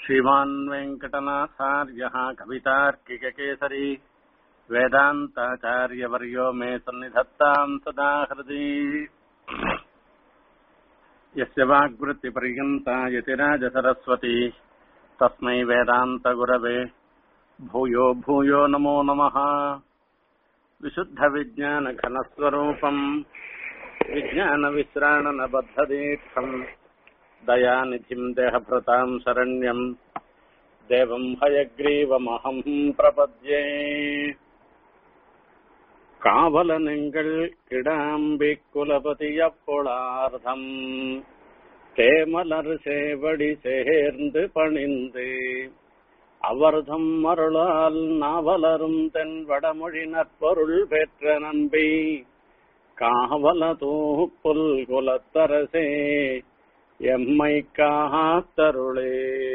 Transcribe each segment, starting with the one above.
श्रीमान् वेङ्कटनाथार्यः कवितार्किककेसरी वेदान्ताचार्यवर्यो मे सन्निधत्ताम् सदा हृदि यस्य वाग्वृत्तिपर्यन्ता यतिराजसरस्वती तस्मै वेदान्तगुरवे भूयो भूयो नमो नमः विशुद्धविज्ञानघनस्वरूपम् विज्ञानविश्राणनबद्धदीक्षम् दयानिधिम् देहभृताम् शरण्यम् देवम् हयग्रीवमहम् प्रपद्ये காவலனெங்கள் கிடாம்பி குலபதியப்பொழார்த்தம் தேமலர் சேவடி சேர்ந்து பணிந்து அவர்தம் அருளால் நாவலரும் தென் வடமொழி நற்பொருள் பெற்ற நம்பி காவல தூப்புல் குலத்தரசே எம்மை காத்தருளே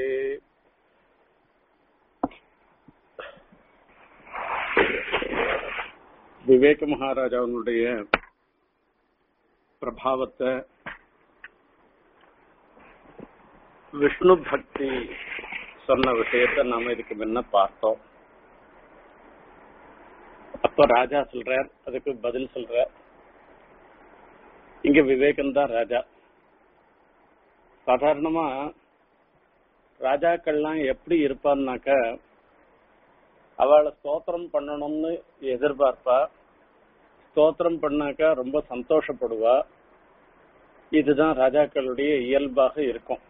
விவேக மகாராஜாவுடைய பிரபாவத்தை விஷ்ணு பக்தி சொன்ன விஷயத்த நாம இதுக்கு முன்ன பார்த்தோம் அப்ப ராஜா சொல்றார் அதுக்கு பதில் சொல்றார் இங்க விவேகம் தான் ராஜா சாதாரணமா ராஜாக்கள்லாம் எப்படி இருப்பான்னாக்க அவளை ஸ்தோத்திரம் பண்ணணும்னு எதிர்பார்ப்பா ஸ்தோத்திரம் பண்ணாக்கா ரொம்ப சந்தோஷப்படுவா இதுதான் ராஜாக்களுடைய இயல்பாக இருக்கும்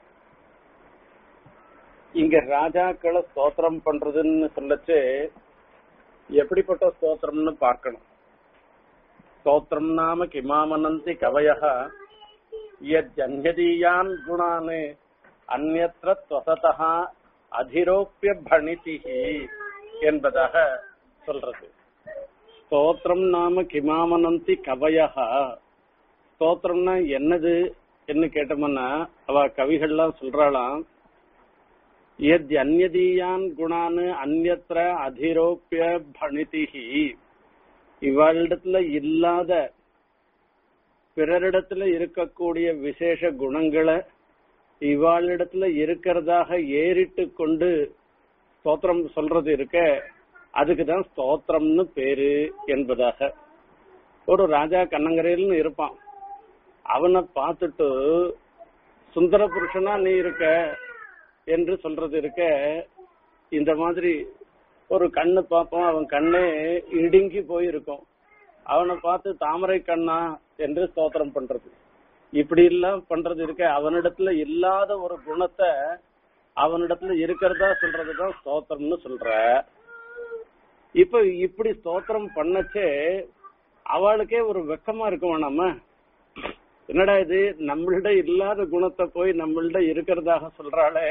இங்க ராஜாக்களை ஸ்தோத்திரம் பண்றதுன்னு சொல்லச்சு எப்படிப்பட்ட ஸ்தோத்திரம்னு பார்க்கணும் ஸ்தோத்திரம் நாம கிமாமனந்தி கவயக யஜன்யதீயான் குணான் அந்நத்திர துவசதா அதிரோப்பிய பணிதிகி என்பதாக சொல்றது ஸ்தோத்திரம் நாம கிமாமனந்தி கவயகா ஸ்தோத்திரம்னா என்னது என்ன கேட்டோம்னா அவ கவிகள்லாம் சொல்றாளாம் எத் அந்நதீயான் குணானு அந்நத்திர அதிரோப்பிய பணிதிகி இவளிடத்துல இல்லாத பிறரிடத்துல இருக்கக்கூடிய விசேஷ குணங்களை இவாளிடத்துல இருக்கிறதாக ஏறிட்டு கொண்டு ஸ்தோத்திரம் சொல்றது இருக்க அதுக்குதான் ஸ்தோத்திரம்னு பேரு என்பதாக ஒரு ராஜா கண்ணங்கரையில்னு இருப்பான் அவனை பார்த்துட்டு சுந்தர புருஷனா நீ இருக்க என்று சொல்றது இருக்க இந்த மாதிரி ஒரு கண்ணு பார்ப்போம் அவன் கண்ணே இடுங்கி போயிருக்கும் அவனை பார்த்து தாமரை கண்ணா என்று ஸ்தோத்திரம் பண்றது இப்படி எல்லாம் பண்றது இருக்க அவனிடத்துல இல்லாத ஒரு குணத்தை அவனிடத்துல இருக்கிறதா சொல்றதுதான் ஸ்தோத்திரம்னு சொல்ற இப்ப இப்படி ஸ்தோத்திரம் பண்ணச்சே அவளுக்கே ஒரு வெக்கமா இருக்கும் வேணாம என்னடா இது நம்மள்ட இல்லாத குணத்தை போய் நம்மள்ட இருக்கிறதாக சொல்றாளே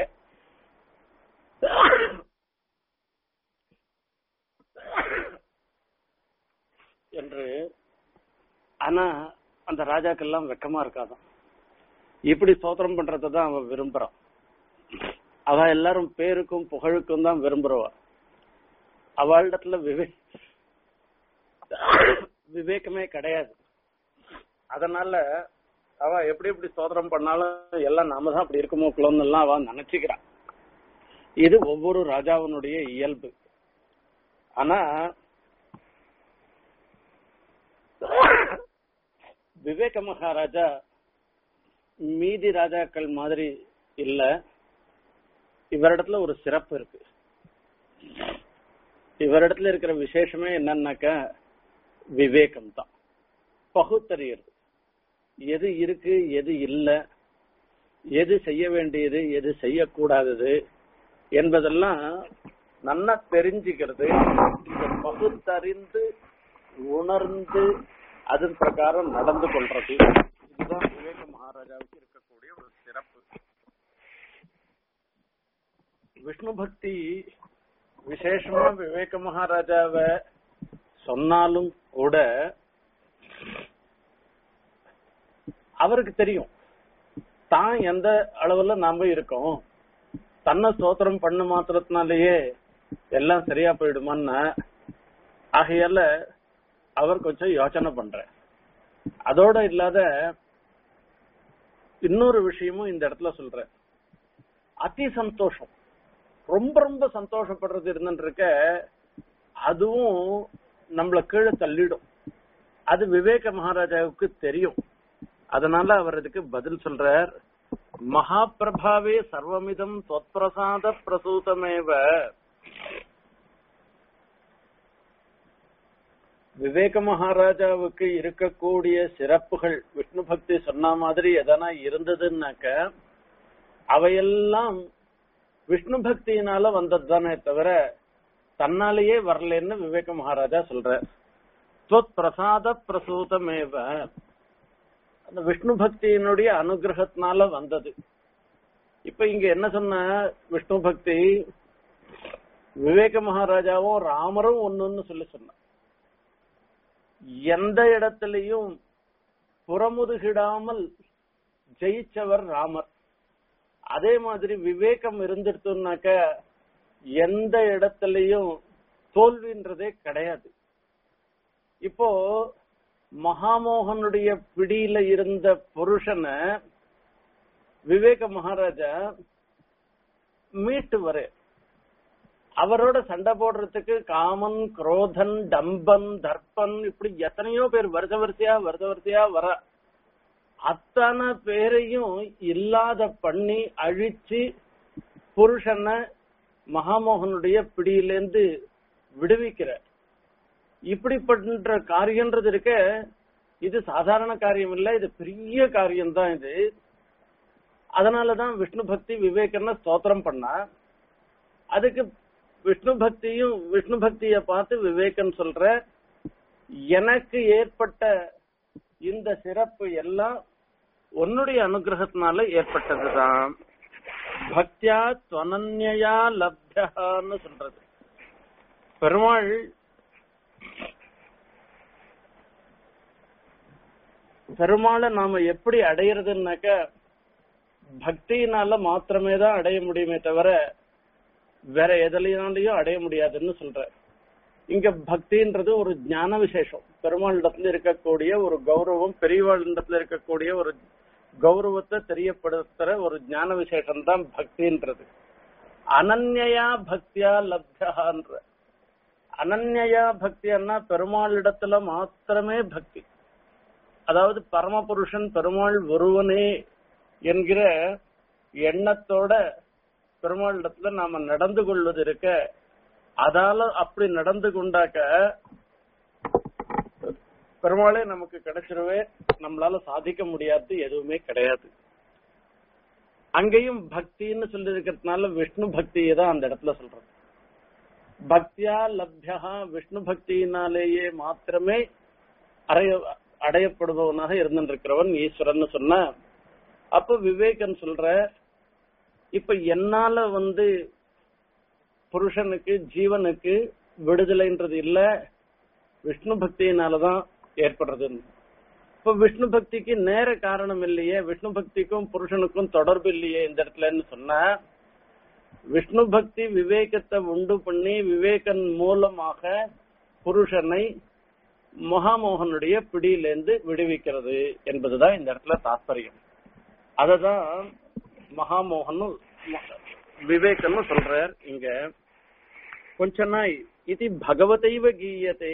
என்று ஆனா அந்த ராஜாக்கெல்லாம் வெக்கமா இருக்காதான் இப்படி ஸ்தோத்திரம் பண்றதான் அவன் விரும்புறான் அவ எல்லாரும் பேருக்கும் புகழுக்கும் தான் விரும்புறவா அவளிடத்துல விவே விவேகமே கிடையாது அதனால அவ எப்படி எப்படி ஸ்தோத்திரம் பண்ணாலும் எல்லாம் நாம தான் அப்படி இருக்குமோ குளம்னு எல்லாம் அவ நினைச்சுக்கிறான் இது ஒவ்வொரு ராஜாவினுடைய இயல்பு ஆனா விவேக மகாராஜா மீதி ராஜாக்கள் மாதிரி இல்ல இவரிடத்துல ஒரு சிறப்பு இருக்கு இவரிடத்துல இருக்கிற விசேஷமே என்னன்னாக்கா விவேகம் தான் பகுத்தறியறது எது இருக்கு எது இல்ல எது செய்ய வேண்டியது எது செய்யக்கூடாதது என்பதெல்லாம் நல்லா தெரிஞ்சுக்கிறது இந்த பகுத்தறிந்து உணர்ந்து அதன் பிரகாரம் நடந்து கொள்றது இதுதான் விவேக மகாராஜாவுக்கு இருக்கக்கூடிய ஒரு சிறப்பு விஷ்ணு பக்தி விசேஷமா விவேக மகாராஜாவ சொன்னாலும் கூட அவருக்கு தெரியும் தான் எந்த அளவுல நாம இருக்கோம் தன்னை சோத்திரம் பண்ண மாத்திரத்தினாலேயே எல்லாம் சரியா போயிடுமான்னு ஆகையால அவர் கொஞ்சம் யோசனை பண்ற அதோட இல்லாத இன்னொரு விஷயமும் இந்த இடத்துல சொல்றேன் அதி சந்தோஷம் ரொம்ப ரொம்ப சந்தோஷப்படுறது இருந்துருக்க அதுவும் நம்மள கீழே தள்ளிடும் அது விவேக மகாராஜாவுக்கு தெரியும் அதனால அவர் இதுக்கு பதில் சொல்றார் மகாபிரபாவே சர்வமிதம் தொத்பிரசாத பிரசூதமேவ விவேக மகாராஜாவுக்கு இருக்கக்கூடிய சிறப்புகள் விஷ்ணு பக்தி சொன்ன மாதிரி எதனா இருந்ததுன்னாக்க அவையெல்லாம் விஷ்ணு பக்தியினால வந்ததுதானே தவிர தன்னாலேயே வரலன்னு விவேக மகாராஜா சொல்ற தொத் பிரசாத பிரசூதமேவ அந்த விஷ்ணு பக்தியினுடைய அனுகிரகத்தினால வந்தது இப்ப இங்க என்ன சொன்ன விஷ்ணு பக்தி விவேக மகாராஜாவும் ராமரும் ஒண்ணுன்னு சொல்லி சொன்ன எந்த இடத்திலையும் புறமுதுகிடாமல் ஜெயிச்சவர் ராமர் அதே மாதிரி விவேகம் இருந்துட்டுனாக்க எந்த இடத்திலையும் தோல்வின்றதே கிடையாது இப்போ மகாமோகனுடைய பிடியில இருந்த புருஷனை விவேக மகாராஜா மீட்டு வர அவரோட சண்டை போடுறதுக்கு காமன் குரோதன் டம்பன் தர்ப்பன் இப்படி எத்தனையோ பேர் வருஷ வரிசையா வருஷ வரிசையா வர அத்தனை பேரையும் இல்லாத பண்ணி அழிச்சு புருஷனை மகாமோகனுடைய பிடியிலேந்து விடுவிக்கிற இப்படி பண்ற காரியம்ன்றது இருக்க இது சாதாரண காரியம் இல்ல இது பெரிய காரியம் தான் இது அதனாலதான் விஷ்ணு பக்தி விவேகன ஸ்தோத்திரம் பண்ணா அதுக்கு விஷ்ணு பக்தியும் விஷ்ணு பக்திய பார்த்து விவேகன் சொல்ற எனக்கு ஏற்பட்ட இந்த சிறப்பு எல்லாம் உன்னுடைய அனுகிரகத்தினால ஏற்பட்டதுதான் பக்தியா துவனன்யா லப்யான்னு சொல்றது பெருமாள் பெருமாளை நாம எப்படி அடையிறதுன்னாக்க பக்தியினால மாத்திரமே தான் அடைய முடியுமே தவிர வேற எதுலயாலையும் அடைய முடியாதுன்னு சொல்ற இங்க பக்தின்றது ஒரு ஞான விசேஷம் பெருமாளிடத்துல இருக்கக்கூடிய ஒரு கௌரவம் பெரியவாளிடத்துல இருக்கக்கூடிய ஒரு கௌரவத்தை தெரியப்படுத்துற ஒரு ஞான விசேஷம் தான் பக்தின்றது அனன்யா பக்தியா லப்யான்ற அனன்யா பக்தியன்னா பெருமாளிடத்துல மாத்திரமே பக்தி அதாவது பரமபுருஷன் பெருமாள் ஒருவனே என்கிற எண்ணத்தோட பெருமாளிடத்துல நாம நடந்து கொள்வது இருக்க அதால அப்படி நடந்து கொண்டாக்க பெருமாளே நமக்கு கிடைச்சிருவே நம்மளால சாதிக்க முடியாது எதுவுமே கிடையாது அங்கேயும் பக்தின்னு சொல்லி இருக்கிறதுனால விஷ்ணு பக்தியை தான் அந்த இடத்துல சொல்றது பக்தியா லப்யா விஷ்ணு பக்தியினாலேயே மாத்திரமே அடைய அடையப்படுபவனாக இருந்திருக்கிறவன் ஈஸ்வரன் சொன்ன அப்ப விவேகன் சொல்ற இப்ப என்னால வந்து புருஷனுக்கு ஜீவனுக்கு விடுதலைன்றது இல்ல விஷ்ணு பக்தியினாலதான் ஏற்படுறதுன்னு இப்ப விஷ்ணு பக்திக்கு நேர காரணம் இல்லையே விஷ்ணு பக்திக்கும் புருஷனுக்கும் தொடர்பு இல்லையே இந்த இடத்துலன்னு சொன்னா விஷ்ணு பக்தி விவேகத்தை உண்டு பண்ணி விவேகன் மூலமாக புருஷனை மகாமோகனுடைய பிடியிலேருந்து விடுவிக்கிறது என்பதுதான் இந்த இடத்துல தாற்பயம் அததான் மகாமோகனும் விவேகன்னு சொல்றார் இங்க கொஞ்ச நாய் இது பகவதைவ கீயத்தே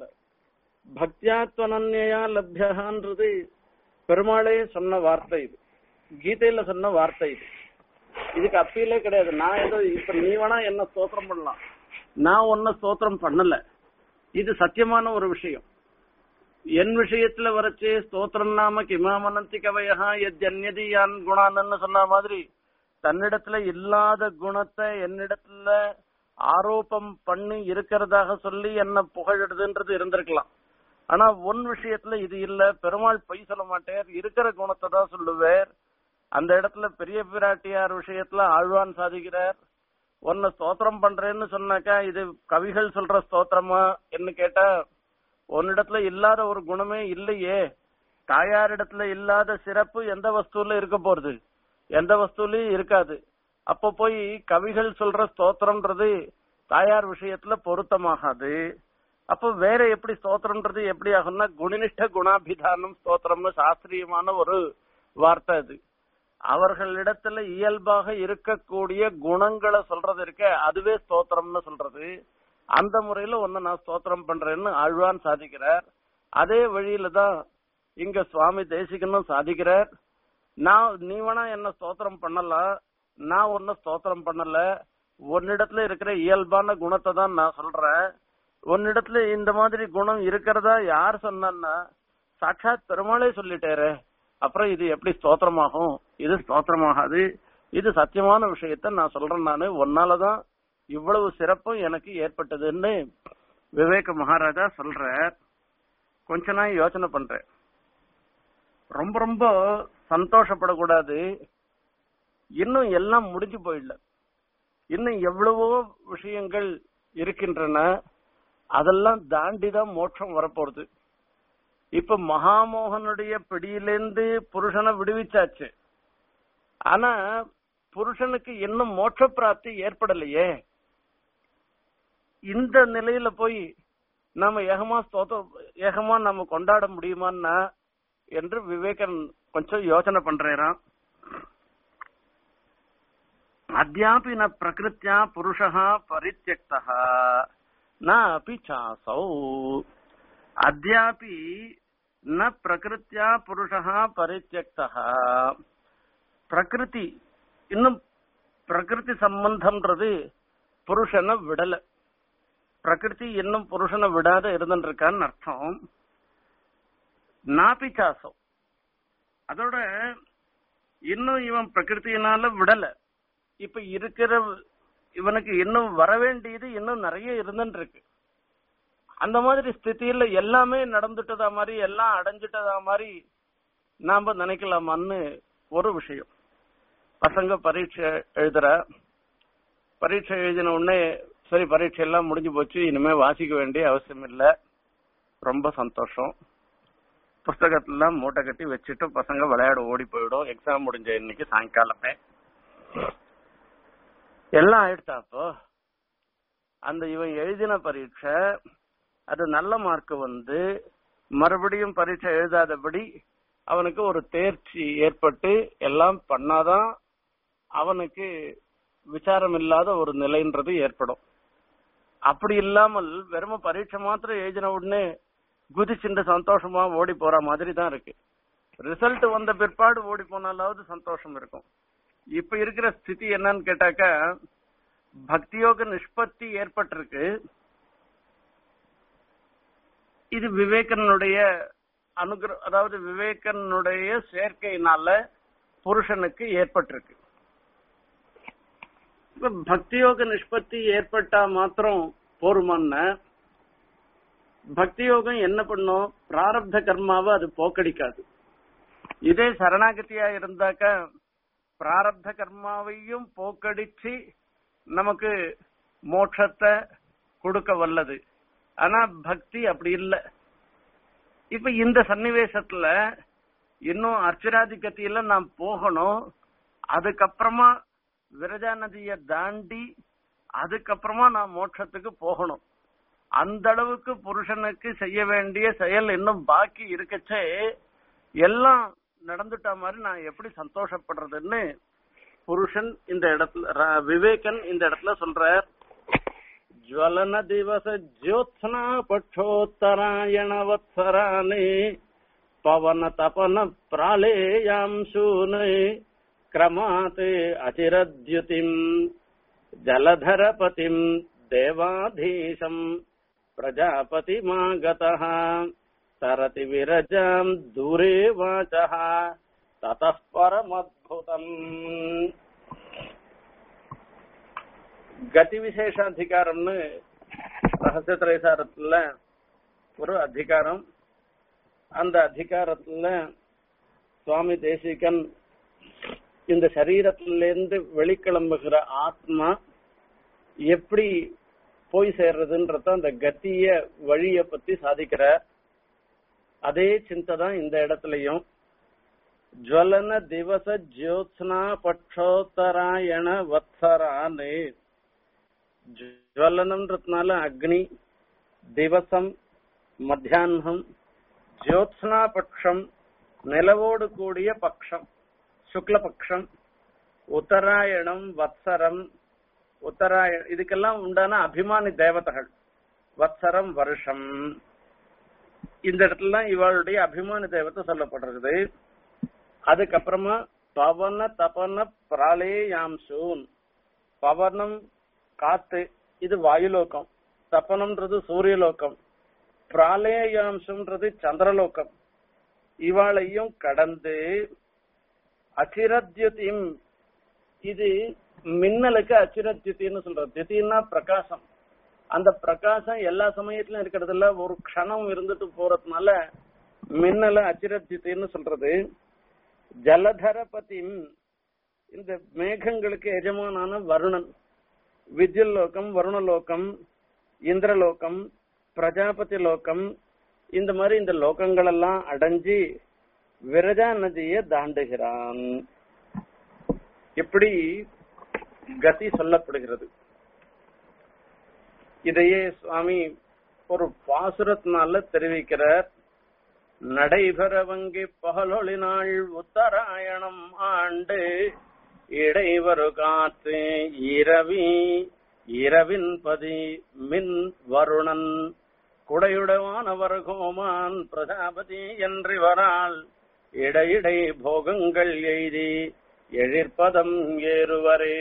பக்தியாத்வனன்யா லப்யன்றது பெருமாளே சொன்ன வார்த்தை இது கீதையில சொன்ன வார்த்தை இது இதுக்கு அப்பீலே கிடையாது நான் ஏதோ இப்ப நீ வேணா என்ன ஸ்தோத்திரம் பண்ணலாம் நான் ஒன்ன ஸ்தோத்திரம் பண்ணல இது சத்தியமான ஒரு விஷயம் என் விஷயத்துல வரைச்சு ஸ்தோத்திரம் நாம கிமாமனந்தி கவையா எத்யன்யதி யான் குணான்னு சொன்ன மாதிரி தன்னிடத்துல இல்லாத குணத்தை என்னிடத்துல ஆரோப்பம் பண்ணி இருக்கிறதாக சொல்லி என்ன புகழிடுதுன்றது இருந்திருக்கலாம் ஆனா ஒன் விஷயத்துல இது இல்ல பெருமாள் பொய் சொல்ல மாட்டேர் இருக்கிற குணத்தை தான் சொல்லுவேர் அந்த இடத்துல பெரிய பிராட்டியார் விஷயத்துல ஆழ்வான் சாதிக்கிறார் உன்னை ஸ்தோத்திரம் பண்றேன்னு சொன்னாக்கா இது கவிகள் சொல்ற ஸ்தோத்திரமா என்ன கேட்டா உன்னிடத்துல இல்லாத ஒரு குணமே இல்லையே தாயாரிடத்துல இல்லாத சிறப்பு எந்த வஸ்துல இருக்க போறது எந்த வஸ்துலயும் இருக்காது அப்ப போய் கவிகள் சொல்ற ஸ்தோத்திரம்ன்றது தாயார் விஷயத்துல பொருத்தமாகாது அப்ப வேற எப்படி ஸ்தோத்திரம்ன்றது எப்படி ஆகும்னா குணனிஷ்ட குணாபிதானம் ஸ்தோத்திரம்னு சாஸ்திரியமான ஒரு வார்த்தை அது அவர்களிடத்துல இயல்பாக இருக்கக்கூடிய குணங்களை சொல்றது இருக்க அதுவே ஸ்தோத்திரம்னு சொல்றது அந்த முறையில ஒன்னு நான் ஸ்தோத்திரம் பண்றேன்னு ஆழ்வான் சாதிக்கிறார் அதே வழியில தான் இங்க சுவாமி தேசிகனும் சாதிக்கிறார் நான் நீ வேணா என்ன ஸ்தோத்திரம் பண்ணலாம் நான் ஒன்னும் ஸ்தோத்திரம் பண்ணல உன்னிடத்துல இருக்கிற இயல்பான குணத்தை தான் நான் சொல்றேன் உன்னிடத்துல இந்த மாதிரி குணம் இருக்கிறதா யார் சொன்னா சாட்சாத் பெருமாளே சொல்லிட்டேரு அப்புறம் இது எப்படி ஸ்தோத்திரமாகும் இது ஸ்தோத்திரமாகாது இது சத்தியமான விஷயத்த நான் சொல்றேன் நானு உன்னாலதான் இவ்வளவு சிறப்பும் எனக்கு ஏற்பட்டதுன்னு விவேக மகாராஜா சொல்ற கொஞ்ச நாள் யோசனை பண்றேன் ரொம்ப ரொம்ப சந்தோஷப்படக்கூடாது இன்னும் எல்லாம் முடிஞ்சு போயிடல இன்னும் எவ்வளவோ விஷயங்கள் இருக்கின்றன அதெல்லாம் தாண்டி தான் மோட்சம் வரப்போறது இப்ப மகாமோகனுடைய பிடியிலேந்து புருஷனை விடுவிச்சாச்சு ஆனா புருஷனுக்கு இன்னும் மோட்ச பிராப்தி ஏற்படலையே இந்த நிலையில போய் நாம ஏகமா ஸ்தோத்த ஏகமா நம்ம கொண்டாட முடியுமான்னா என்று விவேகன் கொஞ்சம் யோசனை பண்றான் அத்தியாபி ந பிரகிருத்தியா புருஷா பரித்தியக்தா ந அப்பி சாசௌ அத்தியாபி ந பிரகிருத்தியா புருஷா பரித்தியக்தா பிரகிருதி இன்னும் பிரகிருதி சம்பந்தம்ன்றது புருஷனை விடல பிரகிருதி இன்னும் புருஷனை விடாத இருந்துருக்கான்னு அர்த்தம் நாபி சாசம் அதோட இன்னும் இவன் பிரகிருத்தினால விடல இப்ப இருக்கிற இவனுக்கு இன்னும் வர வேண்டியது இன்னும் நிறைய இருந்துட்டு இருக்கு அந்த மாதிரி ஸ்திதியில எல்லாமே நடந்துட்டதா மாதிரி எல்லாம் அடைஞ்சிட்டதா மாதிரி நாம நினைக்கலாமான்னு ஒரு விஷயம் பசங்க பரீட்சை எழுதுற பரீட்சை எழுதின உடனே சரி பரீட்சை எல்லாம் முடிஞ்சு போச்சு இனிமே வாசிக்க வேண்டிய அவசியம் இல்ல ரொம்ப சந்தோஷம் புஸ்தகத்தெல்லாம் மூட்டை கட்டி வச்சுட்டு பசங்க விளையாட ஓடி போயிடும் எக்ஸாம் முடிஞ்ச இன்னைக்கு சாயங்காலமே எல்லாம் ஆயிடுச்சா அப்போ அந்த இவன் எழுதின பரீட்சை அது நல்ல மார்க் வந்து மறுபடியும் பரீட்சை எழுதாதபடி அவனுக்கு ஒரு தேர்ச்சி ஏற்பட்டு எல்லாம் பண்ணாதான் அவனுக்கு விசாரம் இல்லாத ஒரு நிலைன்றது ஏற்படும் அப்படி இல்லாமல் வெறும பரீட்சை மாத்திரம் எழுதின உடனே குதிச்சுண்டு சந்தோஷமா ஓடி போற மாதிரி தான் இருக்கு ரிசல்ட் வந்த பிற்பாடு ஓடி போனாலாவது சந்தோஷம் இருக்கும் இப்ப இருக்கிற ஸ்திதி என்னன்னு கேட்டாக்கா பக்தியோக நிஷ்பத்தி ஏற்பட்டிருக்கு இது விவேகனுடைய அனுகிர அதாவது விவேகனுடைய சேர்க்கையினால புருஷனுக்கு ஏற்பட்டிருக்கு இப்ப பக்தியோக நிஷ்பத்தி ஏற்பட்டா மாத்திரம் போருமான்னா பக்தி யோகம் என்ன பண்ணும் பிராரப்த கர்மாவை அது போக்கடிக்காது இதே சரணாகதியா இருந்தாக்க பிராரப்த கர்மாவையும் போக்கடிச்சு நமக்கு மோட்சத்தை கொடுக்க வல்லது ஆனா பக்தி அப்படி இல்லை இப்ப இந்த சன்னிவேசத்துல இன்னும் அர்ச்சராதிகத்தியில நாம் போகணும் அதுக்கப்புறமா விரஜா நதிய தாண்டி அதுக்கப்புறமா நான் மோட்சத்துக்கு போகணும் அந்த அளவுக்கு புருஷனுக்கு செய்ய வேண்டிய செயல் இன்னும் பாக்கி இருக்கச்சே எல்லாம் நடந்துட்ட மாதிரி நான் எப்படி சந்தோஷப்படுறதுன்னு புருஷன் இந்த இடத்துல ர- விவேகன் இந்த இடத்துல சொல்றார் ஜுவலன திவச ஜோத்ஸ்னா பட்சோத்தராயண வத்சரானே பவன தபன பிராளேயாம்சூனே கிரமாத் அச்சிரத்யுதிம் ஜலதரபதிம் தேவாதீசம் प्रजापतिमागतः तरति विरजाम् दूरे वाचः ततः परमद्भुतम् கதி விசேஷாதிகாரம்னு ரகசிய திரைசாரத்துல ஒரு அதிகாரம் அந்த அதிகாரத்துல சுவாமி தேசிகன் இந்த சரீரத்திலிருந்து வெளிக்கிளம்புகிற ஆத்மா எப்படி போய் சேர்றதுன்றத அந்த கத்திய வழிய பத்தி சாதிக்கிறார் அதே சிந்தை தான் இந்த இடத்துலயும் ஜுவலன திவச ஜோத்ஸ்னா பட்சோத்தராயண வத்சரானே ஜுவலனம்ன்றதுனால அக்னி திவசம் மத்தியானம் ஜோத்ஸ்னா பட்சம் நிலவோடு கூடிய பட்சம் சுக்லபக்ஷம் உத்தராயணம் வத்சரம் உத்தராயண இதுக்கெல்லாம் உண்டான அபிமானி தேவதைகள் வத்சரம் வருஷம் இந்த இடத்துல இவளுடைய அபிமான தேவத்தை சொல்லப்படுறது அதுக்கப்புறமா பவன தபன பிரளயாம்சூன் பவனம் காத்து இது வாயுலோகம் தப்பனம்ன்றது சூரியலோகம் பிராலேயாம்சம்ன்றது சந்திரலோகம் இவாளையும் கடந்து அச்சிரத்யுதிம் இது மின்னலுக்கு அச்சிரத்யுத்தின்னு சொல்றது தித்தின்னா பிரகாசம் அந்த பிரகாசம் எல்லா சமயத்திலும் இருக்கிறது இல்ல ஒரு க்ஷணம் இருந்துட்டு போறதுனால மின்னல அச்சிரத்யுத்தின்னு சொல்றது ஜலதரபதி இந்த மேகங்களுக்கு எஜமானான வருணன் வித்யுல் லோகம் வருணலோகம் இந்திரலோகம் பிரஜாபதி லோகம் இந்த மாதிரி இந்த லோகங்கள் எல்லாம் அடைஞ்சு விரஜா நதியை தாண்டுகிறான் இப்படி கதி சொல்லப்படுகிறது இதையே சுவாமி ஒரு பாசுரத்தினால தெரிவிக்கிறார் நடைபெற வங்கி பகலொளி நாள் உத்தராயணம் ஆண்டு இடைவரு காற்று இரவி இரவின் பதி மின் வருணன் குடையுடவானவர் கோமான் பிரஜாபதி என்றிவரால் இடையிடை போகங்கள் எய்தி எழிற்பதம் ஏறுவரே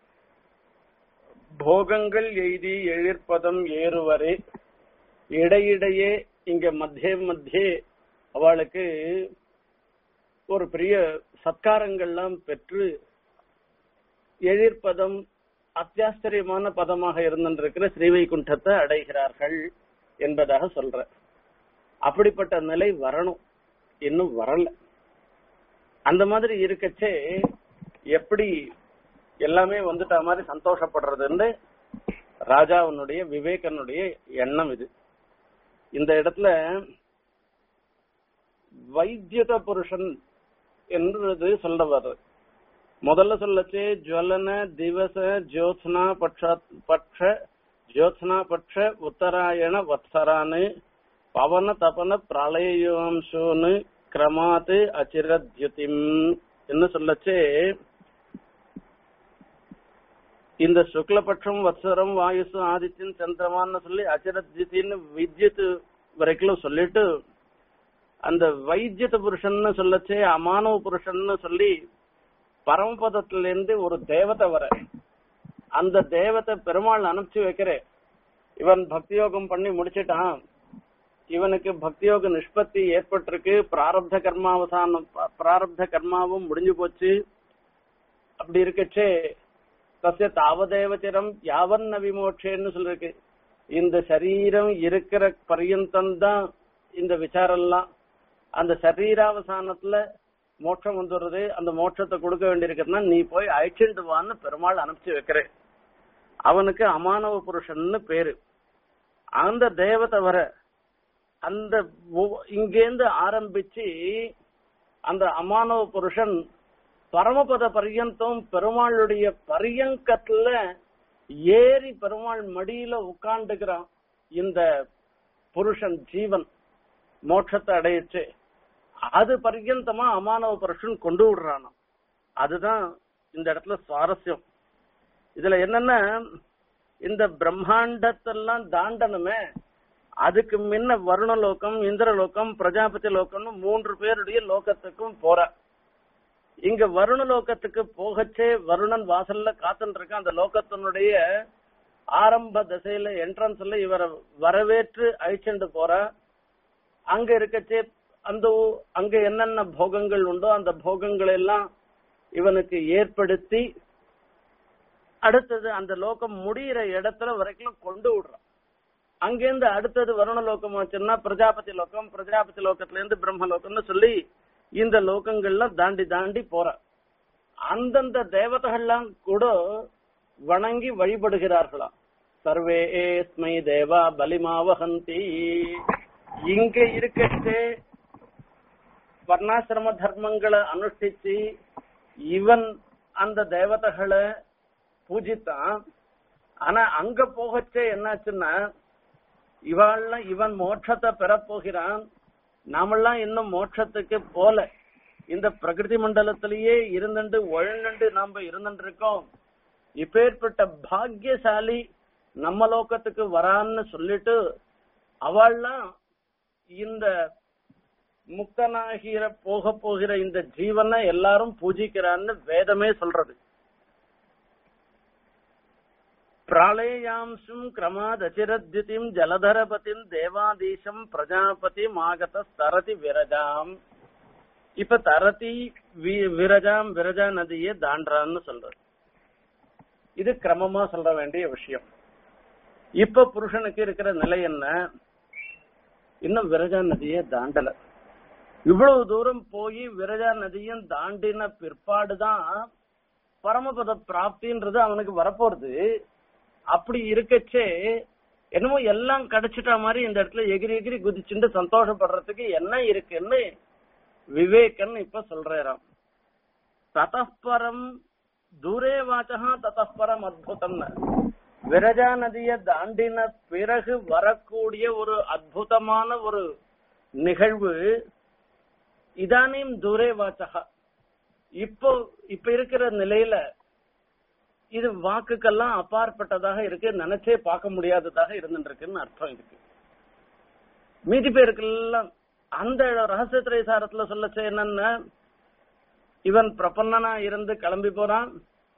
போகங்கள் எய்தி எழிற்பதம் ஏறுவரே இடையிடையே இங்க மத்திய மத்திய அவளுக்கு ஒரு பெரிய சத்காரங்கள்லாம் பெற்று எழிற்பதம் அத்தியாச்சரியமான பதமாக இருந்திருக்கிற ஸ்ரீவைகுண்டத்தை அடைகிறார்கள் என்பதாக சொல்ற அப்படிப்பட்ட நிலை வரணும் இன்னும் வரல அந்த மாதிரி இருக்கச்சே எப்படி எல்லாமே வந்துட்ட மாதிரி சந்தோஷப்படுறதுன்னு ராஜாவுனுடைய விவேகனுடைய எண்ணம் இது இந்த இடத்துல வைத்தியத புருஷன் என்றது சொல்ல வர்றது முதல்ல சொல்லச்சே ஜுவலன திவச ஜோத்ஸ்னா பட்ச பட்ச ஜோத்ஸ்னா பட்ச உத்தராயண வத்சரானு பவன தபன பிரளயம்சோனு கிரமாத்து அச்சிரத்யுதிம் என்ன சொல்லச்சே இந்த சுக்லபட்சம் வத்சரம் வாயுசு ஆதித்யன் சந்திரமான்னு சொல்லி அச்சிரத்யுத்தின்னு வித்யுத் வரைக்கும் சொல்லிட்டு அந்த வைத்தியத புருஷன்னு சொல்லச்சே அமானவ புருஷன்னு சொல்லி பரமபதத்துல இருந்து ஒரு தேவதை வர அந்த தேவதை பெருமாள் அனுப்பிச்சு வைக்கிறேன் இவன் பக்தியோகம் பண்ணி முடிச்சிட்டான் இவனுக்கு பக்தியோக நிஷ்பத்தி ஏற்பட்டிருக்கு பிராரப்த கர்மாவசானம் பிராரப்த கர்மாவும் முடிஞ்சு போச்சு அப்படி இருக்கச்சே தசிய தாவதேவச்சிரம் யாவன்ன விமோட்சேன்னு சொல்லிருக்கு இந்த சரீரம் இருக்கிற பர்யந்தம் தான் இந்த விசாரம்லாம் அந்த சரீராவசானத்துல மோட்சம் வந்துடுறது அந்த மோட்சத்தை கொடுக்க வேண்டியிருக்குன்னா நீ போய் அழைச்சிட்டு வான்னு பெருமாள் அனுப்பிச்சு வைக்கிற அவனுக்கு அமானவ புருஷன்னு பேரு அந்த தேவதை வர அந்த இங்கேருந்து ஆரம்பிச்சு அந்த அமானவ புருஷன் பரமபத பரியந்தம் பெருமாளுடைய பரியங்கத்துல ஏறி பெருமாள் மடியில உட்கார்ந்துக்கிறான் இந்த புருஷன் ஜீவன் மோட்சத்தை அடையிச்சு அது பர்யந்தமா அமானவ புருஷன் கொண்டு விடுறானாம் அதுதான் இந்த இடத்துல சுவாரஸ்யம் இதுல என்னன்னா இந்த பிரம்மாண்டத்தெல்லாம் தாண்டனுமே அதுக்கு முன்ன வருணலோகம் இந்திரலோகம் பிரஜாபதி லோகம்னு மூன்று பேருடைய லோகத்துக்கும் போற இங்க வருண லோகத்துக்கு போகச்சே வருணன் வாசல்ல காத்துட்டு இருக்க அந்த லோகத்தினுடைய ஆரம்ப திசையில என்ட்ரன்ஸ்ல இவரை வரவேற்று அழிச்சுட்டு போற அங்க இருக்கச்சே அந்த அங்க என்னென்ன போகங்கள் உண்டோ அந்த போகங்கள் எல்லாம் இவனுக்கு ஏற்படுத்தி அடுத்தது அந்த லோகம் முடியிற இடத்துல வரைக்கும் கொண்டு விடுறான் அங்கேருந்து அடுத்தது வருண லோகம் ஆச்சுன்னா பிரஜாபதி லோகம் பிரஜாபதி லோகத்துல இருந்து பிரம்ம லோகம்னு சொல்லி இந்த லோகங்கள்லாம் தாண்டி தாண்டி போற அந்தந்த தேவதைகள்லாம் கூட வணங்கி வழிபடுகிறார்களாம் சர்வே ஏஸ்மை தேவா பலிமாவகந்தி இங்க இருக்கச்சே வர்ணாசிரம தர்மங்களை அனுஷ்டிச்சு இவன் அந்த தேவதைகளை பூஜித்தான் ஆனா அங்க போகச்சே என்னாச்சுன்னா இவாள்லாம் இவன் மோட்சத்தை பெறப்போகிறான் நாமெல்லாம் இன்னும் மோட்சத்துக்கு போல இந்த பிரகிருதி மண்டலத்திலேயே இருந்துட்டு ஒழுந்துட்டு நாம இருந்துட்டு இருக்கோம் இப்பேற்பட்ட பாக்கியசாலி நம்ம லோகத்துக்கு வரான்னு சொல்லிட்டு அவள்லாம் இந்த முக்தனாகிற போக போகிற இந்த ஜீவனை எல்லாரும் பூஜிக்கிறான்னு வேதமே சொல்றது பிராளேயாம்சும் கிரமாதச்சிரத்யுதிம் ஜலதரபதிம் தேவாதீசம் பிரஜாபதி ஆகத தரதி விரஜாம் இப்ப தரதி வி- விரஜாம் விரஜா நதியை தாண்டான்னு சொல்றது இது கிரமமா சொல்ற வேண்டிய விஷயம் இப்ப புருஷனுக்கு இருக்கிற நிலை என்ன இன்னும் விரஜா நதியை தாண்டல இவ்வளவு தூரம் போய் விரஜா நதியும் தாண்டின பிற்பாடுதான் பரமபத பிராப்தின்றது அவனுக்கு வரப்போறது அப்படி இருக்கச்சே என்னமோ எல்லாம் கிடைச்சிட்ட மாதிரி இந்த இடத்துல எகிரி எகிரி குதிச்சுட்டு சந்தோஷப்படுறதுக்கு என்ன இருக்குன்னு விவேகன் இப்ப சொல்றாராம் ததப்பரம் தூரே வாச்சகா ததப்பரம் அத்புதம் விரஜா நதியை தாண்டின பிறகு வரக்கூடிய ஒரு அற்புதமான ஒரு நிகழ்வு இதானியும் தூரே வாச்சகா இப்போ இப்ப இருக்கிற நிலையில இது வாக்குக்கெல்லாம் அப்பாற்பட்டதாக இருக்கு நினைச்சே பார்க்க முடியாததாக இருந்துட்டு இருக்குன்னு அர்த்தம் இருக்கு மீதி பேருக்கெல்லாம் அந்த ரகசிய திரைசாரத்துல சொல்லச்ச என்னன்னா இவன் பிரபன்னனா இருந்து கிளம்பி போறான்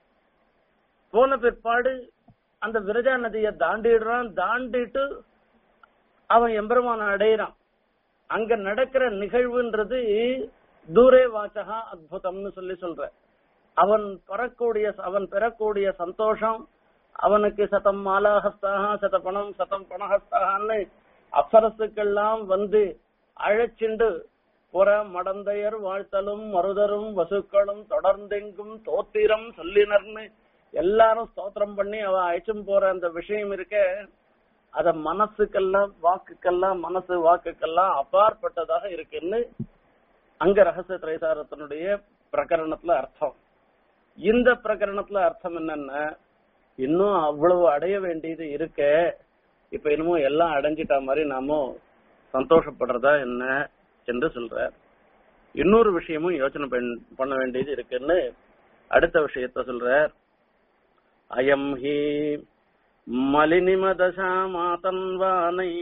போன பிற்பாடு அந்த விரஜா நதியை தாண்டிடுறான் தாண்டிட்டு அவன் எம்பெருமான அடையிறான் அங்க நடக்கிற நிகழ்வுன்றது தூரே வாச்சகா அத்புதம்னு சொல்லி சொல்ற அவன் பெறக்கூடிய அவன் பெறக்கூடிய சந்தோஷம் அவனுக்கு சதம் மாலாஹஸ்தாக சத பணம் சதம் பணஹஸ்தான்னு அப்சரசுக்கெல்லாம் வந்து அழைச்சிண்டு புற மடந்தையர் வாழ்த்தலும் மருதரும் வசுக்களும் தொடர்ந்தெங்கும் தோத்திரம் சொல்லினர்னு எல்லாரும் ஸ்தோத்திரம் பண்ணி அவ அழைச்சும் போற அந்த விஷயம் இருக்க அத மனசுக்கெல்லாம் வாக்குக்கெல்லாம் மனசு வாக்குக்கெல்லாம் அப்பாற்பட்டதாக இருக்குன்னு அங்க ரகசிய திரைசாரத்தினுடைய பிரகரணத்துல அர்த்தம் இந்த பிரகரணத்துல அர்த்தம் என்னன்னா இன்னும் அவ்வளவு அடைய வேண்டியது இருக்க இப்ப என்னமோ எல்லாம் அடைஞ்சிட்ட மாதிரி நாம சந்தோஷப்படுறதா என்ன என்று சொல்ற இன்னொரு விஷயமும் யோசனை பண்- பண்ண வேண்டியது இருக்குன்னு அடுத்த விஷயத்த சொல்ற அயம் ஹி மலினிமதசா மாதன்வானை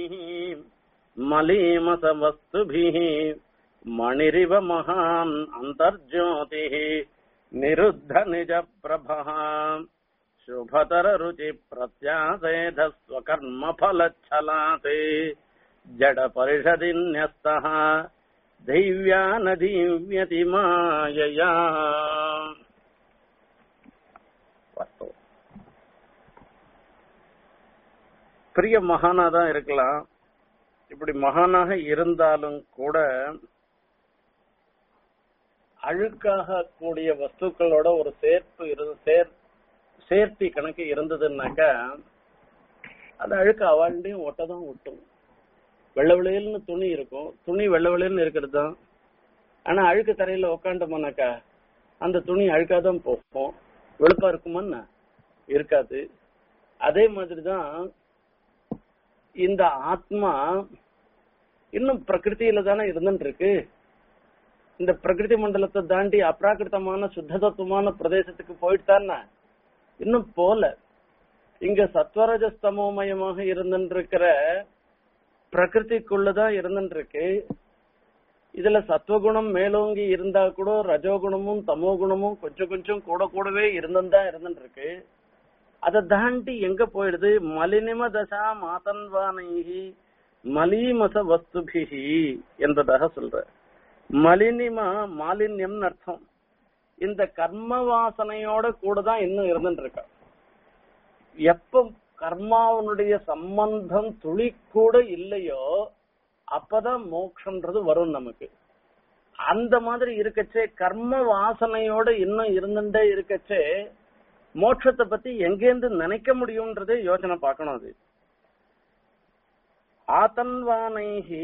மலீமசவஸ்துபிः மணிரிவ மகான் அந்தர்ஜோதிः நிருத்த நிஜ பிரபः शुभतर रुचि प्रत्यासेध स्वकर्म फलच्छलाते जड परिषदि न्यस्तः दैव्या न दीव्यति मायया வாஸ்தவம். பெரிய மகானா தான் இருக்கலாம் இப்படி மகானாக இருந்தாலும் கூட அழுக்காக கூடிய வஸ்துக்களோட ஒரு சேர்ப்பு இரு சேர் சேர்த்தி கணக்கு இருந்ததுன்னாக்கா அது அழுக்கு அவாழ்டையும் ஒட்டதான் ஒட்டும் வெள்ளை வெளியல்னு துணி இருக்கும் துணி வெள்ளை வெளியல்னு இருக்கிறது தான் ஆனா அழுக்கு தரையில உக்காண்டோம்னாக்கா அந்த துணி அழுக்காதான் போகும் வெளுப்பா இருக்குமான்னா இருக்காது அதே மாதிரிதான் இந்த ஆத்மா இன்னும் பிரகிருதியில தானே இருந்துட்டு இருக்கு இந்த பிரகிருதி மண்டலத்தை தாண்டி அப்ராகிருத்தமான சுத்த தத்துவமான பிரதேசத்துக்கு போயிட்டான்னா இன்னும் போல இங்க சத்வரஜஸ்தமோமயமாக இருந்துட்டு இருக்கிற பிரகிருதிக்குள்ளதான் இருந்துட்டு இருக்கு இதுல சத்வகுணம் மேலோங்கி இருந்தா கூட ரஜோகுணமும் தமோகுணமும் கொஞ்சம் கொஞ்சம் கூட கூடவே இருந்துதான் இருந்துட்டு இருக்கு அதை தாண்டி எங்க போயிடுது மலினிம தசா மாதன்வானைகி மலீமச வஸ்துபிகி என்பதாக சொல்ற மலினிமா மாலின்யம்னு அர்த்தம் இந்த கர்ம வாசனையோட கூட தான் இன்னும் இருந்துட்டு இருக்கா எப்ப கர்மாவனுடைய சம்பந்தம் துளி கூட இல்லையோ அப்பதான் மோட்சம்ன்றது வரும் நமக்கு அந்த மாதிரி இருக்கச்சே கர்ம வாசனையோட இன்னும் இருந்துட்டே இருக்கச்சே மோட்சத்தை பத்தி எங்கேருந்து நினைக்க முடியும்ன்றதே யோசனை பார்க்கணும் அது ஆதன்வானைஹி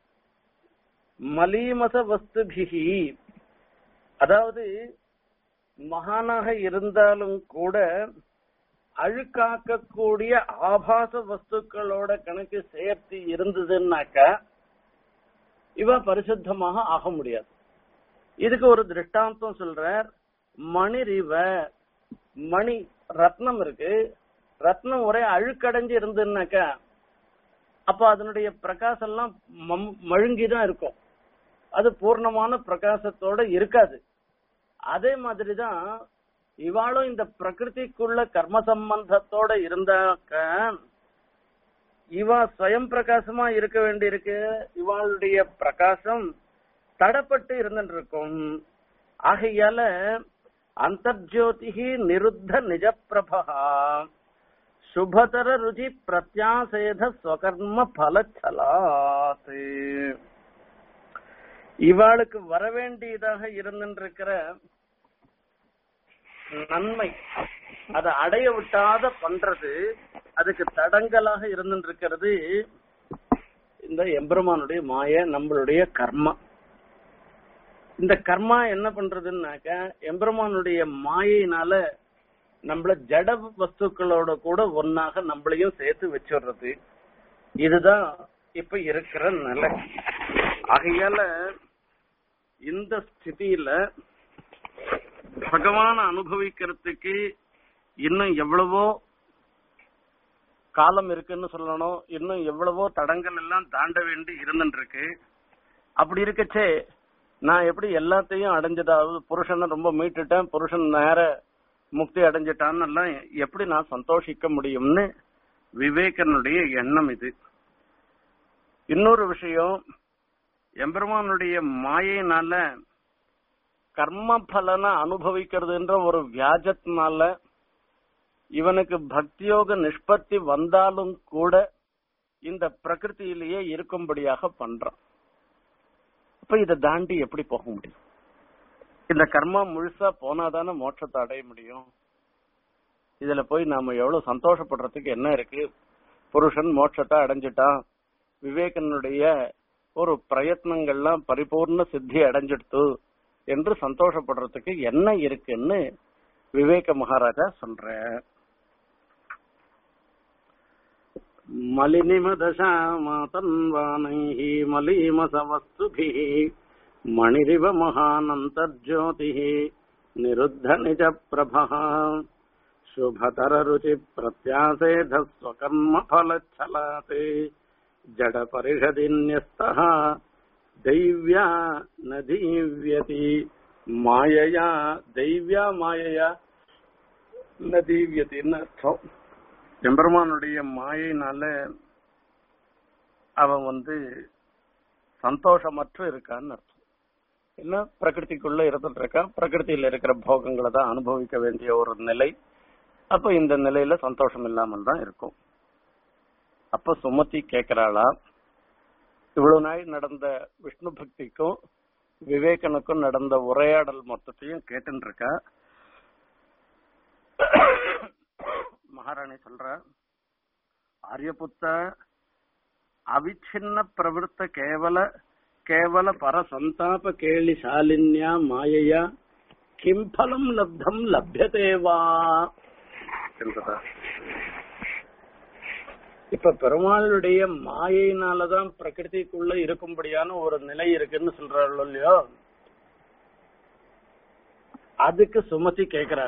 மலீமச வஸ்துபிகி அதாவது மகானாக இருந்தாலும் கூட அழுக்காக்கக்கூடிய ஆபாச வஸ்துக்களோட கணக்கு சேர்த்து இருந்ததுன்னாக்கா இவ பரிசுத்தமாக ஆக முடியாது இதுக்கு ஒரு திருஷ்டாந்தம் சொல்றார் மணிரிவ மணி ரத்னம் இருக்கு ரத்னம் ஒரே அழுக்கடைஞ்சு இருந்துன்னாக்கா அப்ப அதனுடைய பிரகாசம் எல்லாம் மழுங்கிதான் இருக்கும் அது பூர்ணமான பிரகாசத்தோட இருக்காது அதே மாதிரிதான் இவாளும் இந்த பிரகிருதிக்குள்ள கர்ம சம்பந்தத்தோட இருந்தாக்க இவா ஸ்வயம் பிரகாசமா இருக்க வேண்டியிருக்கு இவாளுடைய பிரகாசம் தடப்பட்டு இருந்துட்டு இருக்கும் ஆகையால அந்தர்ஜோதிகி நிருத்த நிஜப்பிரபா சுபதர ருச்சி பிரத்யாசேத ஸ்வகர்ம பலச்சலாத் இவாளுக்கு வரவேண்டியதாக இருந்திருக்கிற நன்மை அதை அடைய விட்டாத பண்றது அதுக்கு தடங்கலாக இருந்திருக்கிறது இந்த எம்பெருமானுடைய மாய நம்மளுடைய கர்மா இந்த கர்மா என்ன பண்றதுன்னாக்க எம்பெருமானுடைய மாயினால நம்மள ஜட வஸ்துக்களோட கூட ஒன்னாக நம்மளையும் சேர்த்து வச்சிடுறது இதுதான் இப்ப இருக்கிற நிலை ஆகையால இந்த ஸ்திதியில பகவான அனுபவிக்கிறதுக்கு இன்னும் எவ்வளவோ காலம் இருக்குன்னு சொல்லணும் இன்னும் எவ்வளவோ தடங்கள் எல்லாம் தாண்ட வேண்டி இருந்துட்டு இருக்கு அப்படி இருக்கச்சே நான் எப்படி எல்லாத்தையும் அடைஞ்சதாவது புருஷனை ரொம்ப மீட்டுட்டேன் புருஷன் நேர முக்தி அடைஞ்சிட்டான்னு எல்லாம் எப்படி நான் சந்தோஷிக்க முடியும்னு விவேகனுடைய எண்ணம் இது இன்னொரு விஷயம் எம்பெருமானுடைய மாயினால கர்ம பலனை அனுபவிக்கிறதுன்ற ஒரு வியாஜத்தினால இவனுக்கு பக்தியோக நிஷ்பத்தி வந்தாலும் கூட இந்த பிரகிருத்திலேயே இருக்கும்படியாக பண்றான் அப்ப இதை தாண்டி எப்படி போக முடியும் இந்த கர்மா முழுசா போனாதானே மோட்சத்தை அடைய முடியும் இதுல போய் நாம எவ்வளவு சந்தோஷப்படுறதுக்கு என்ன இருக்கு புருஷன் மோட்சத்தை அடைஞ்சிட்டான் விவேகனுடைய ஒரு பிரயத்னங்கள்லாம் பரிபூர்ண சித்தி அடைஞ்சிடுத்து என்று சந்தோஷப்படுறதுக்கு என்ன இருக்குன்னு விவேக மகாராஜா சொல்ற மலினிமதசாமாதன்வானைः மலீமசவஸ்துभिः மணிரிவ மகானந்தர்ஜோதிः நிருத்த நிஜ பிரபः शुभतररुचि प्रत्यासेधस्वकर्मफलच्छलात् जडपरिषदिन्यस्तः दैव्या न दीव्यति மாயையா தெய்வியா மாயையா ந தீவியத்தின்னு அர்த்தம் எம்பெருமானுடைய மாயினால அவன் வந்து சந்தோஷமற்று இருக்கான்னு அர்த்தம் என்ன பிரகிருதிக்குள்ள இருந்துட்டு இருக்கான் பிரகிருதியில இருக்கிற போகங்களை தான் அனுபவிக்க வேண்டிய ஒரு நிலை அப்ப இந்த நிலையில சந்தோஷம் இல்லாமல் தான் இருக்கும் அப்ப சுமதி கேக்குறாளா இவ்வளவு நாள் நடந்த விஷ்ணு பக்திக்கும் விவேகனுக்கும் நடந்த உரையாடல் மொத்தத்தையும் கேட்டுன்னு இருக்கா மகாராணி சொல்ற ஆரியபுத்த அவிச்சின்ன பிரவருத்த கேவல கேவல பரசந்தாப கேளி சாலின்யா மாயையா கிம் பலம் லப்தம் லப்யதேவா என்பதா இப்ப பெருமாளுடைய மாயினாலதான் பிரகிருதிக்குள்ள இருக்கும்படியான ஒரு நிலை இருக்குன்னு சொல்றாள் இல்லையோ அதுக்கு சுமதி கேக்குற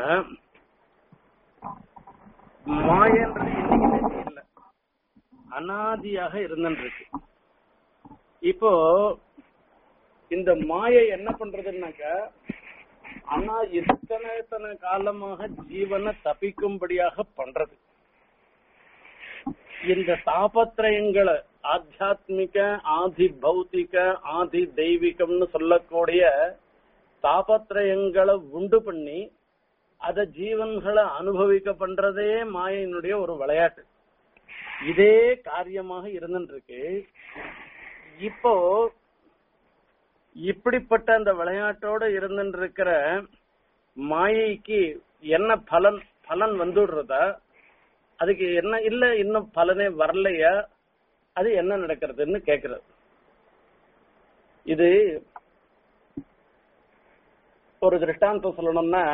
மாயன்றது இன்னைக்கு நேத்து இல்ல அனாதியாக இருந்துருக்கு இப்போ இந்த மாயை என்ன பண்றதுன்னாக்க ஆனா இத்தனை இத்தனை காலமாக ஜீவனை தப்பிக்கும்படியாக பண்றது இந்த தாபத்திரயங்களை ஆத்தியாத்மிக ஆதி பௌத்திக ஆதி தெய்வீகம்னு சொல்லக்கூடிய தாபத்திரயங்களை உண்டு பண்ணி அத ஜீவன்களை அனுபவிக்க பண்றதே மாயினுடைய ஒரு விளையாட்டு இதே காரியமாக இருந்துருக்கு இப்போ இப்படிப்பட்ட அந்த விளையாட்டோட இருந்துருக்கிற மாயைக்கு என்ன பலன் பலன் வந்துடுறதா அதுக்கு என்ன இல்ல இன்னும் பலனே வரலையா அது என்ன நடக்கிறதுன்னு கேக்குறது இது ஒரு திருஷ்டாந்தம் சொல்லணும்னா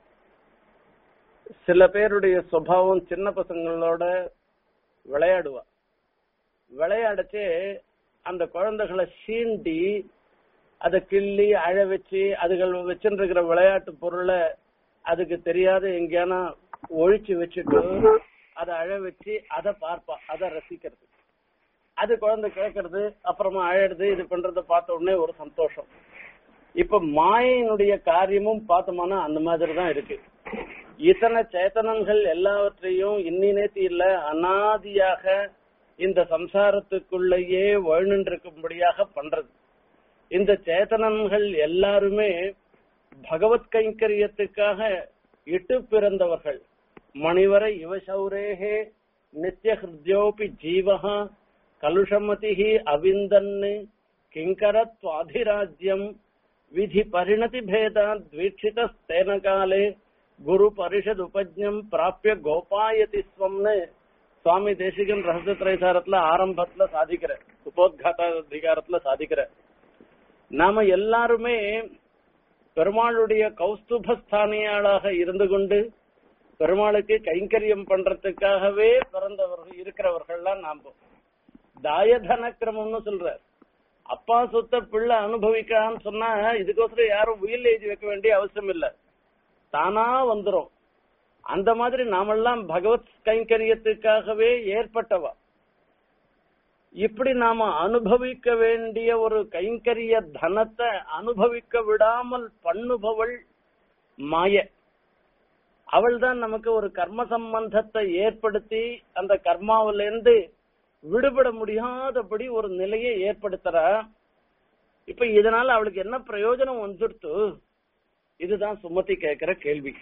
சில பேருடைய சுபாவம் சின்ன பசங்களோட விளையாடுவா விளையாடச்சே அந்த குழந்தைகளை சீண்டி அதை கிள்ளி அழ வச்சு அதுகள் வச்சுருக்கிற விளையாட்டு பொருளை அதுக்கு தெரியாத எங்கேயானா ஒழிச்சு வச்சுட்டு அதை அழ வச்சு அதை பார்ப்பா அதை ரசிக்கிறது அது குழந்தை கேட்கறது அப்புறமா அழறது இது பண்றத பார்த்த உடனே ஒரு சந்தோஷம் இப்ப மாயினுடைய காரியமும் பார்த்தோம்னா அந்த மாதிரி தான் இருக்கு இத்தனை சேத்தனங்கள் எல்லாவற்றையும் இன்னி நேத்தி இல்ல அனாதியாக இந்த சம்சாரத்துக்குள்ளேயே வாழ்நின்றிருக்கும்படியாக பண்றது இந்த சேத்தனங்கள் எல்லாருமே பகவத் கைங்கரியத்துக்காக இட்டு பிறந்தவர்கள் மணிவரை இவசௌரேகே நித்திய ஹிருத்யோபி ஜீவகா கலுஷமதிஹி அவிந்தன்னு கிங்கரத்வாதிராஜ்யம் விதி பரிணதி பேதாத் வீட்சிதஸ்தேன காலே குரு பரிஷத் உபஜ்ஞம் பிராப்பிய கோபாயதி ஸ்வம்னு சுவாமி தேசிகன் ரகசிய திரைசாரத்துல ஆரம்பத்துல சாதிக்கிற உபோத்காத அதிகாரத்துல சாதிக்கிற நாம எல்லாருமே பெருமாளுடைய கௌஸ்துபஸ்தானியாளாக இருந்து கொண்டு பெருமாளுக்கு கைங்கரியம் பண்றதுக்காகவே பிறந்தவர்கள் இருக்கிறவர்கள்லாம் நாம தாயதன கிரமம்னு சொல்ற அப்பா சொத்த பிள்ளை அனுபவிக்கான்னு சொன்னா இதுக்கோசரம் யாரும் உயில் எழுதி வைக்க வேண்டிய அவசியம் இல்ல தானா வந்துரும் அந்த மாதிரி நாமெல்லாம் பகவத் கைங்கரியத்துக்காகவே ஏற்பட்டவா இப்படி நாம அனுபவிக்க வேண்டிய ஒரு கைங்கரிய தனத்தை அனுபவிக்க விடாமல் பண்ணுபவள் மாய அவள் தான் நமக்கு ஒரு கர்ம சம்பந்தத்தை ஏற்படுத்தி அந்த கர்மாவிலிருந்து விடுபட முடியாதபடி ஒரு நிலையை ஏற்படுத்துறா இப்ப இதனால அவளுக்கு என்ன பிரயோஜனம் வந்துடுத்து இதுதான் சுமதி கேட்கிற கேள்வி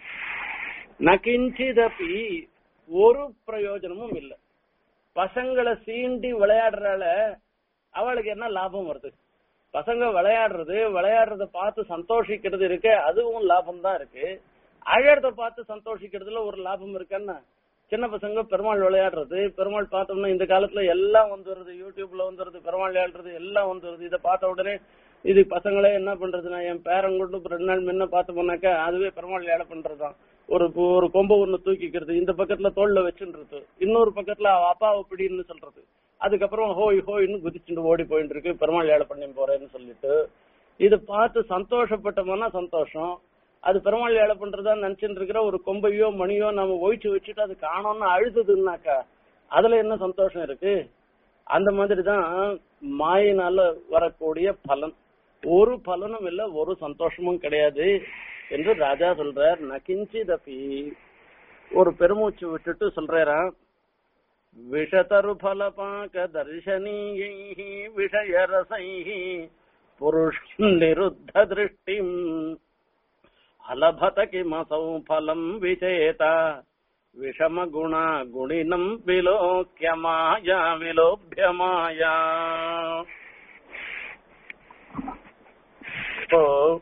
நகிஞ்சிதபி ஒரு பிரயோஜனமும் இல்ல பசங்களை சீண்டி விளையாடுறால அவளுக்கு என்ன லாபம் வருது பசங்க விளையாடுறது விளையாடுறத பார்த்து சந்தோஷிக்கிறது இருக்கு அதுவும் லாபம் தான் இருக்கு அழறத பார்த்து சந்தோஷிக்கிறதுல ஒரு லாபம் இருக்குன்னா சின்ன பசங்க பெருமாள் விளையாடுறது பெருமாள் பார்த்தோம்னா இந்த காலத்துல எல்லாம் வந்துருது யூடியூப்ல வந்துருது பெருமாள் விளையாடுறது எல்லாம் வந்துருது இதை பார்த்த உடனே இது பசங்களே என்ன பண்றது நான் என் பேரன் கொண்டு ரெண்டு நாள் முன்ன பார்த்து போனாக்கா அதுவே பெருமாள் விளையாட பண்றதுதான் ஒரு ஒரு கொம்பை ஒண்ணு தூக்கிக்கிறது இந்த பக்கத்துல தோல்ல வச்சுன்றது இன்னொரு பக்கத்துல அவ அப்பாவை பிடின்னு சொல்றது அதுக்கப்புறம் ஹோய் ஹோய்னு குதிச்சுட்டு ஓடி போயிட்டு இருக்கு பெருமாள் ஏழை பண்ணி போறேன்னு சொல்லிட்டு இது பார்த்து சந்தோஷப்பட்டோம்னா சந்தோஷம் அது பெருமாள் ஏழை பண்றதா நினைச்சுட்டு இருக்கிற ஒரு கொம்பையோ மணியோ நம்ம ஒழிச்சு வச்சுட்டு அது காணோம்னு அழுதுதுன்னாக்கா அதுல என்ன சந்தோஷம் இருக்கு அந்த மாதிரி தான் மாயினால வரக்கூடிய பலன் ஒரு பலனும் இல்ல ஒரு சந்தோஷமும் கிடையாது என்று ராஜா சொல்றார் நகிஞ்சிதபி ஒரு பெருமூச்சு விட்டுட்டு சொல்றாராம் விஷதரு பலபாக தர்ஷனீயை விஷயரசை புருஷ நிருத்த திருஷ்டிம் அலபத கிமசௌ பலம் விஜேத விஷம குண குணினம் விலோக்கிய மாயா விலோபிய மாயா இப்போ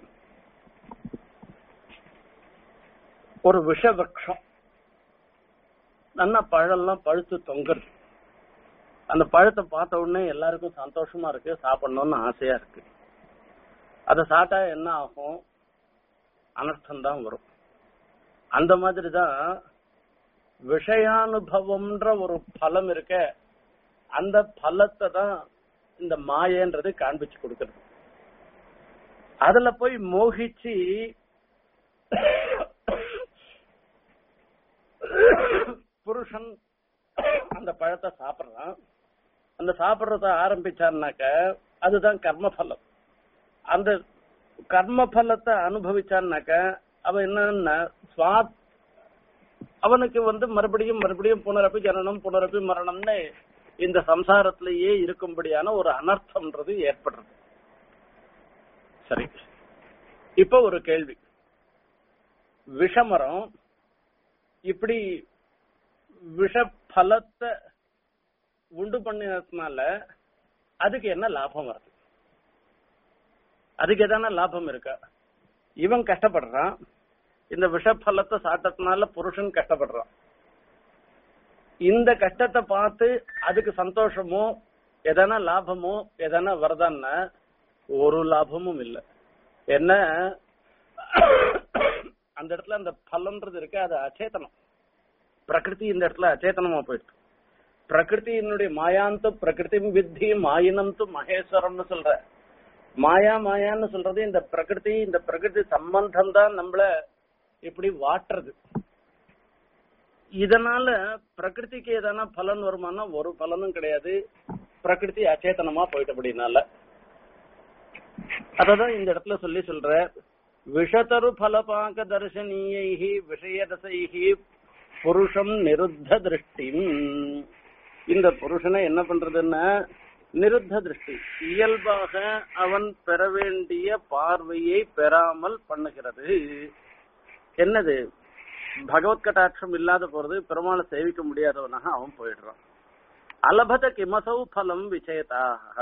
ஒரு விஷ விரக்ஷம் நல்ல பழம்லாம் பழுத்து தொங்குறது அந்த பழத்தை பார்த்த உடனே எல்லாருக்கும் சந்தோஷமா இருக்கு சாப்பிடணும்னு ஆசையா இருக்கு அதை சாப்பிட்டா என்ன ஆகும் அனர்த்தம் தான் வரும் அந்த மாதிரி தான் விஷயானுபவம்ன்ற ஒரு பலம் இருக்க அந்த பலத்தை தான் இந்த மாயன்றது காண்பிச்சு கொடுக்கறது அதுல போய் மோகிச்சு புருஷன் அந்த பழத்தை சாப்பிடுறான் அந்த சாப்பிடுறத ஆரம்பிச்சான்னாக்க அதுதான் கர்மபலம் அந்த கர்மபலத்தை அனுபவிச்சான்னாக்க அவன் என்னன்னா சுவாத் அவனுக்கு வந்து மறுபடியும் மறுபடியும் புனரப்பி ஜனனம் புனரப்பி மரணம்னு இந்த சம்சாரத்திலேயே இருக்கும்படியான ஒரு அனர்த்தம்ன்றது ஏற்படுறது சரி இப்ப ஒரு கேள்வி விஷமரம் இப்படி விஷ பலத்தை உண்டு பண்ணினதுனால அதுக்கு என்ன லாபம் வருது அதுக்கு எதான லாபம் இருக்கா இவன் கஷ்டப்படுறான் இந்த விஷ பலத்தை சாப்பிட்டதுனால புருஷன் கஷ்டப்படுறான் இந்த கஷ்டத்தை பார்த்து அதுக்கு சந்தோஷமோ எதனா லாபமோ எதனா வருதான்னா ஒரு லாபமும் இல்லை என்ன அந்த இடத்துல அந்த பலன்றது இருக்கு அது அச்சேதனம் பிரகிருதி இந்த இடத்துல அச்சேதனமா போயிடுது பிரகிருதியினுடைய மாயாந்து பிரகிருதி வித்தி மாயினம் து மகேஸ்வரம்னு சொல்ற மாயா மாயான்னு சொல்றது இந்த பிரகிருதி இந்த பிரகிருதி சம்பந்தம் தான் நம்மள இப்படி வாட்டுறது இதனால பிரகிருதிக்கு எதனா பலன் வருமானா ஒரு பலனும் கிடையாது பிரகிருதி அச்சேதனமா போயிட்டபடினால அததான் இந்த இடத்துல சொல்லி சொல்ற விஷதரு பலபாக தர்சனீயை விஷயரசைகி புருஷம் நிருத்த திருஷ்டி இந்த புருஷனை என்ன பண்றதுன்னா நிருத்த திருஷ்டி இயல்பாக அவன் பெற வேண்டிய பார்வையை பெறாமல் பண்ணுகிறது என்னது பகவத் கட்டாட்சம் இல்லாத போறது பெருமாளை சேவிக்க முடியாதவனாக அவன் போயிடுறான் அலபத கிமசௌ பலம் விஜேதாக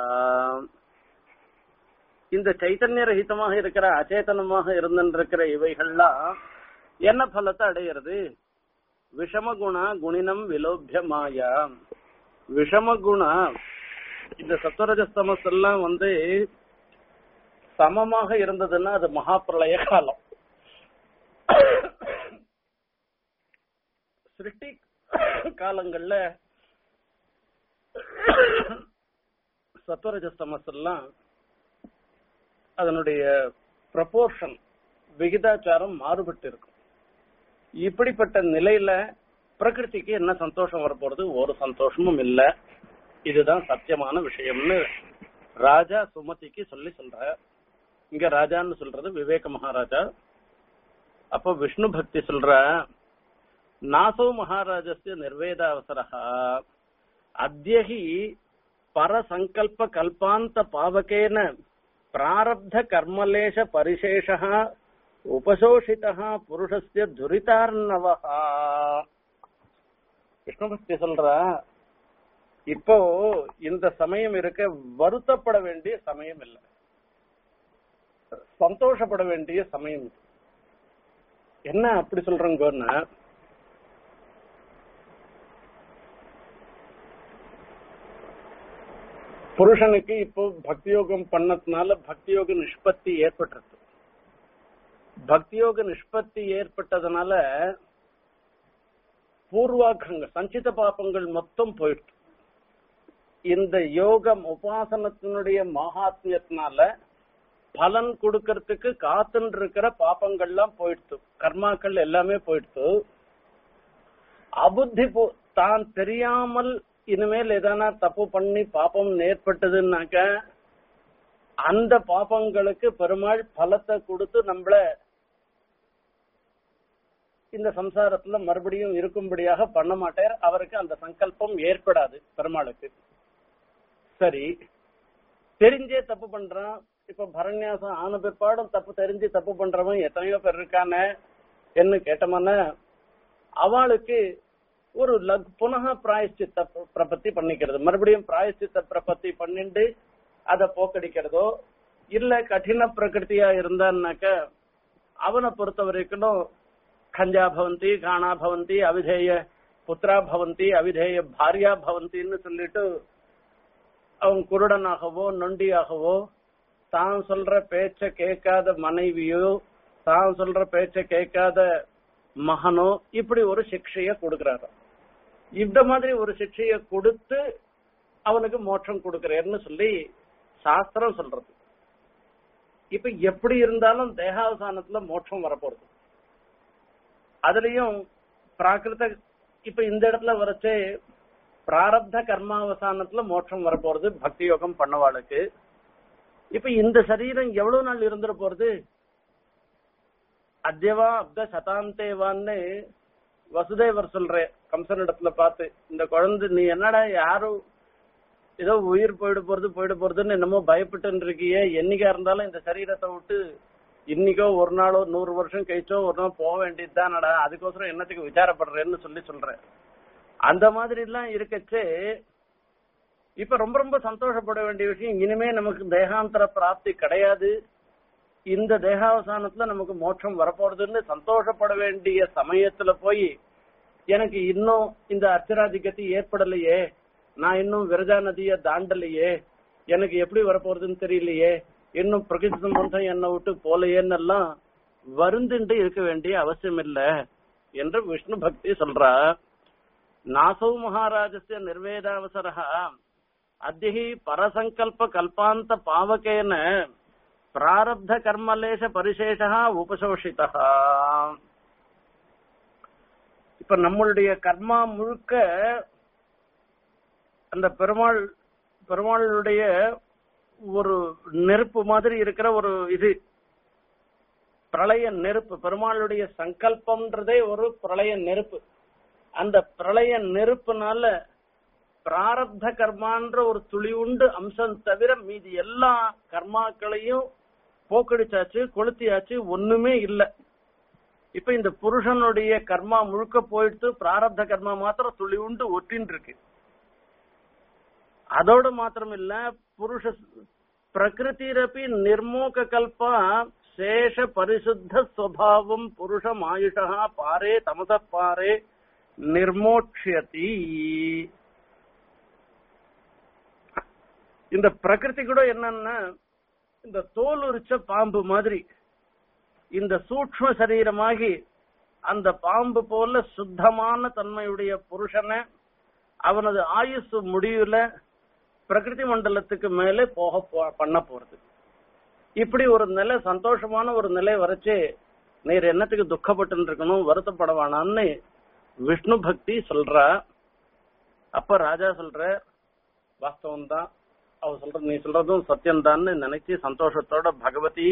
இந்த சைத்தன்ய ரஹிதமாக இருக்கிற அச்சேதனமாக இருந்திருக்கிற இவைகள்லாம் என்ன பலத்தை அடையிறது விஷமகுண குணினம் விலோபிய மாயா விஷமகுண இந்த சத்வரஜஸ்தமஸ் எல்லாம் வந்து சமமாக இருந்ததுன்னா அது மகாபிரளய காலம் சிருஷ்டி காலங்கள்ல சத்வரஜஸ்தமஸ் எல்லாம் அதனுடைய ப்ரப்போர்ஷன் விகிதாச்சாரம் மாறுபட்டு இருக்கும் இப்படிப்பட்ட நிலையில பிரகிருதிக்கு என்ன சந்தோஷம் வரப்போறது ஒரு சந்தோஷமும் இல்ல இதுதான் சத்தியமான விஷயம்னு ராஜா சுமதிக்கு சொல்லி சொல்ற இங்க ராஜான்னு சொல்றது விவேக மகாராஜா அப்போ விஷ்ணு பக்தி சொல்ற நாசோ மகாராஜஸ்ய நிர்வேதாவசரா அத்தியகி பரசங்கல்ப கல்பாந்த பாவகேன பிராரப்த கர்மலேஷ பரிசேஷ உபசோஷிதா புருஷஸ்ய துரிதார்ணவா விஷ்ணு பக்தி சொல்ற இப்போ இந்த சமயம் இருக்க வருத்தப்பட வேண்டிய சமயம் இல்லை சந்தோஷப்பட வேண்டிய சமயம் இது. என்ன அப்படி சொல்றேங்கன்னா புருஷனுக்கு இப்போ பக்தி யோகம் பண்ணதுனால பக்தி யோக நிஷ்பத்தி ஏற்பட்டுருது பக்தி யோக நிஷ்பத்தி ஏற்பட்டதுனால பூர்வாகங்கள் சஞ்சித பாபங்கள் மொத்தம் போயிடுது இந்த யோகம் உபாசனத்தினுடைய மகாத்மியத்தினால பலன் கொடுக்கறதுக்கு காத்துன்னு இருக்கிற பாப்பங்கள்லாம் போயிடுத்து கர்மாக்கள் எல்லாமே போயிடுத்து அபுத்தி போ தான் தெரியாமல் இனிமேல் எதனா தப்பு பண்ணி பாப்பம் ஏற்பட்டதுன்னாக்க அந்த பாப்பங்களுக்கு பெருமாள் பலத்தை கொடுத்து நம்மள இந்த சம்சாரத்துல மறுபடியும் இருக்கும்படியாக பண்ண மாட்டார் அவருக்கு அந்த சங்கல்பம் ஏற்படாது பெருமாளுக்கு சரி தெரிஞ்சே தப்பு பண்றான் இப்ப பரண்யாசம் ஆன பிற்பாடும் தப்பு தெரிஞ்சு தப்பு பண்றவன் எத்தனையோ பேர் இருக்கானே என்ன கேட்டோம்னா அவளுக்கு ஒரு லக் புனக பிராயஷ்சித்த பிர- பிரபத்தி பண்ணிக்கிறது மறுபடியும் பிராயஷ்சித்த பிரபத்தி பண்ணிண்டு அதை போக்கடிக்கிறதோ இல்ல கடின பிரகிருதியா இருந்தான்னாக்க அவனை பொறுத்த வரைக்கும் கஞ்சா பவந்தி காணா பவந்தி அவிதேய புத்திரா பவந்தி அவிதேய பாரியா பவந்தின்னு சொல்லிட்டு அவன் குருடனாகவோ நொண்டியாகவோ தான் சொல்ற பேச்ச கேட்காத மனைவியோ தான் சொல்ற பேச்ச கேட்காத மகனோ இப்படி ஒரு சிக்ஷைய கொடுக்கிறாரு இந்த மாதிரி ஒரு சிக்ஷைய கொடுத்து அவனுக்கு மோட்சம் கொடுக்கிறேன்னு சொல்லி சாஸ்திரம் சொல்றது இப்ப எப்படி இருந்தாலும் தேகாவசானத்துல மோட்சம் வரப்போறது அதுலயும் பிராகிருத இப்ப இந்த இடத்துல வரச்சே பிராரப்த கர்மாவசானத்துல மோட்சம் வரப்போறது பக்தி யோகம் பண்ணவாளுக்கு இப்ப இந்த சரீரம் எவ்வளவு நாள் இருந்துட போறது அத்தியவா அப்த சதாந்தேவான்னு வசுதேவர் சொல்ற கம்சனிடத்துல பார்த்து இந்த குழந்தை நீ என்னடா யாரும் ஏதோ உயிர் போயிட போறது போயிட போறதுன்னு என்னமோ பயப்பட்டு இருக்கியே என்னைக்கா இருந்தாலும் இந்த சரீரத்தை விட்டு இன்னைக்கோ ஒரு நாளோ நூறு வருஷம் கழிச்சோ ஒரு நாள் போக வேண்டியதுதானடா அதுக்கோசரம் என்னத்துக்கு விசாரப்படுறேன்னு சொல்லி சொல்றேன் அந்த மாதிரி எல்லாம் இருக்கச்சே இப்ப ரொம்ப ரொம்ப சந்தோஷப்பட வேண்டிய விஷயம் இனிமே நமக்கு தேகாந்தர பிராப்தி கிடையாது இந்த தேகாவசானத்துல நமக்கு மோட்சம் வரப்போறதுன்னு சந்தோஷப்பட வேண்டிய சமயத்துல போய் எனக்கு இன்னும் இந்த அர்ச்சராதிகத்தி ஏற்படலையே நான் இன்னும் விரஜா நதிய தாண்டலையே எனக்கு எப்படி வரப்போறதுன்னு தெரியலையே இன்னும் பிரகிருதி சம்பந்தம் என்னை விட்டு போலையேன்னு எல்லாம் வருந்துண்டு இருக்க வேண்டிய அவசியம் இல்ல என்று விஷ்ணு பக்தி சொல்றா நாசௌ மகாராஜஸ்ய நிர்வேதாவசரः அத்தியி பரசங்கல்ப கல்பாந்த பாவகேன பிராரப்த கர்மலேச பரிசேஷா உபசோஷிதா இப்ப நம்மளுடைய கர்மா முழுக்க அந்த பெருமாள் பெருமாளுடைய ஒரு நெருப்பு மாதிரி இருக்கிற ஒரு இது பிரளய நெருப்பு பெருமாளுடைய சங்கல்பம்ன்றதே ஒரு பிரளய நெருப்பு அந்த பிரளய நெருப்புனால பிராரப்த கர்மான்ற ஒரு துளி உண்டு அம்சம் தவிர மீதி எல்லா கர்மாக்களையும் போக்கடிச்சாச்சு கொளுத்தியாச்சு ஒண்ணுமே இல்ல இப்ப இந்த புருஷனுடைய கர்மா முழுக்க போயிடுத்து பிராரப்த கர்மா மாத்திரம் துளி உண்டு ஒட்டின்னு இருக்கு அதோட மாத்திரம் இல்ல புருஷ பிரகிருதிரப்பி நிர்மோக கல்பா சேஷ பரிசுத்த ஸ்வபாவம் புருஷம் ஆயுஷா பாரே தமச பாரே நிர்மோட்சியதி இந்த பிரகிருதி கூட என்னன்னா இந்த தோல் உரிச்ச பாம்பு மாதிரி இந்த சூக்ம சரீரமாகி அந்த பாம்பு போல சுத்தமான தன்மையுடைய புருஷனை அவனது ஆயுசு முடிவுல பிரகிருதி மண்டலத்துக்கு மேலே போக போ- பண்ண போறது இப்படி ஒரு நிலை சந்தோஷமான ஒரு நிலை வரைச்சு நீர் என்னத்துக்கு துக்கப்பட்டு இருக்கணும் வருத்தப்பட வேணாம்னு விஷ்ணு பக்தி சொல்றா அப்ப ராஜா சொல்ற வாஸ்தவம் தான் அவ சொல்ற நீ சொல்றதும் சத்தியம்தான்னு நினைச்சு சந்தோஷத்தோட பகவதி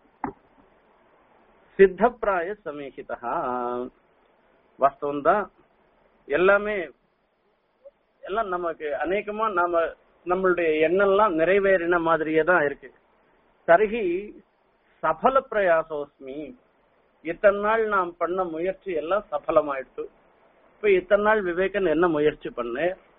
சித்தப்பிராய சமீகிதா வாஸ்தவம் தான் எல்லாமே எல்லாம் நமக்கு அநேகமா நாம நம்மளுடைய எண்ணம்லாம் நிறைவேறின மாதிரியே தான் இருக்கு தருகி சபல பிரயாசோஸ்மி இத்தனை நாள் நாம் பண்ண முயற்சி எல்லாம் சபலமாயிடுச்சு இப்ப இத்தனை நாள் விவேகன் என்ன முயற்சி பண்ண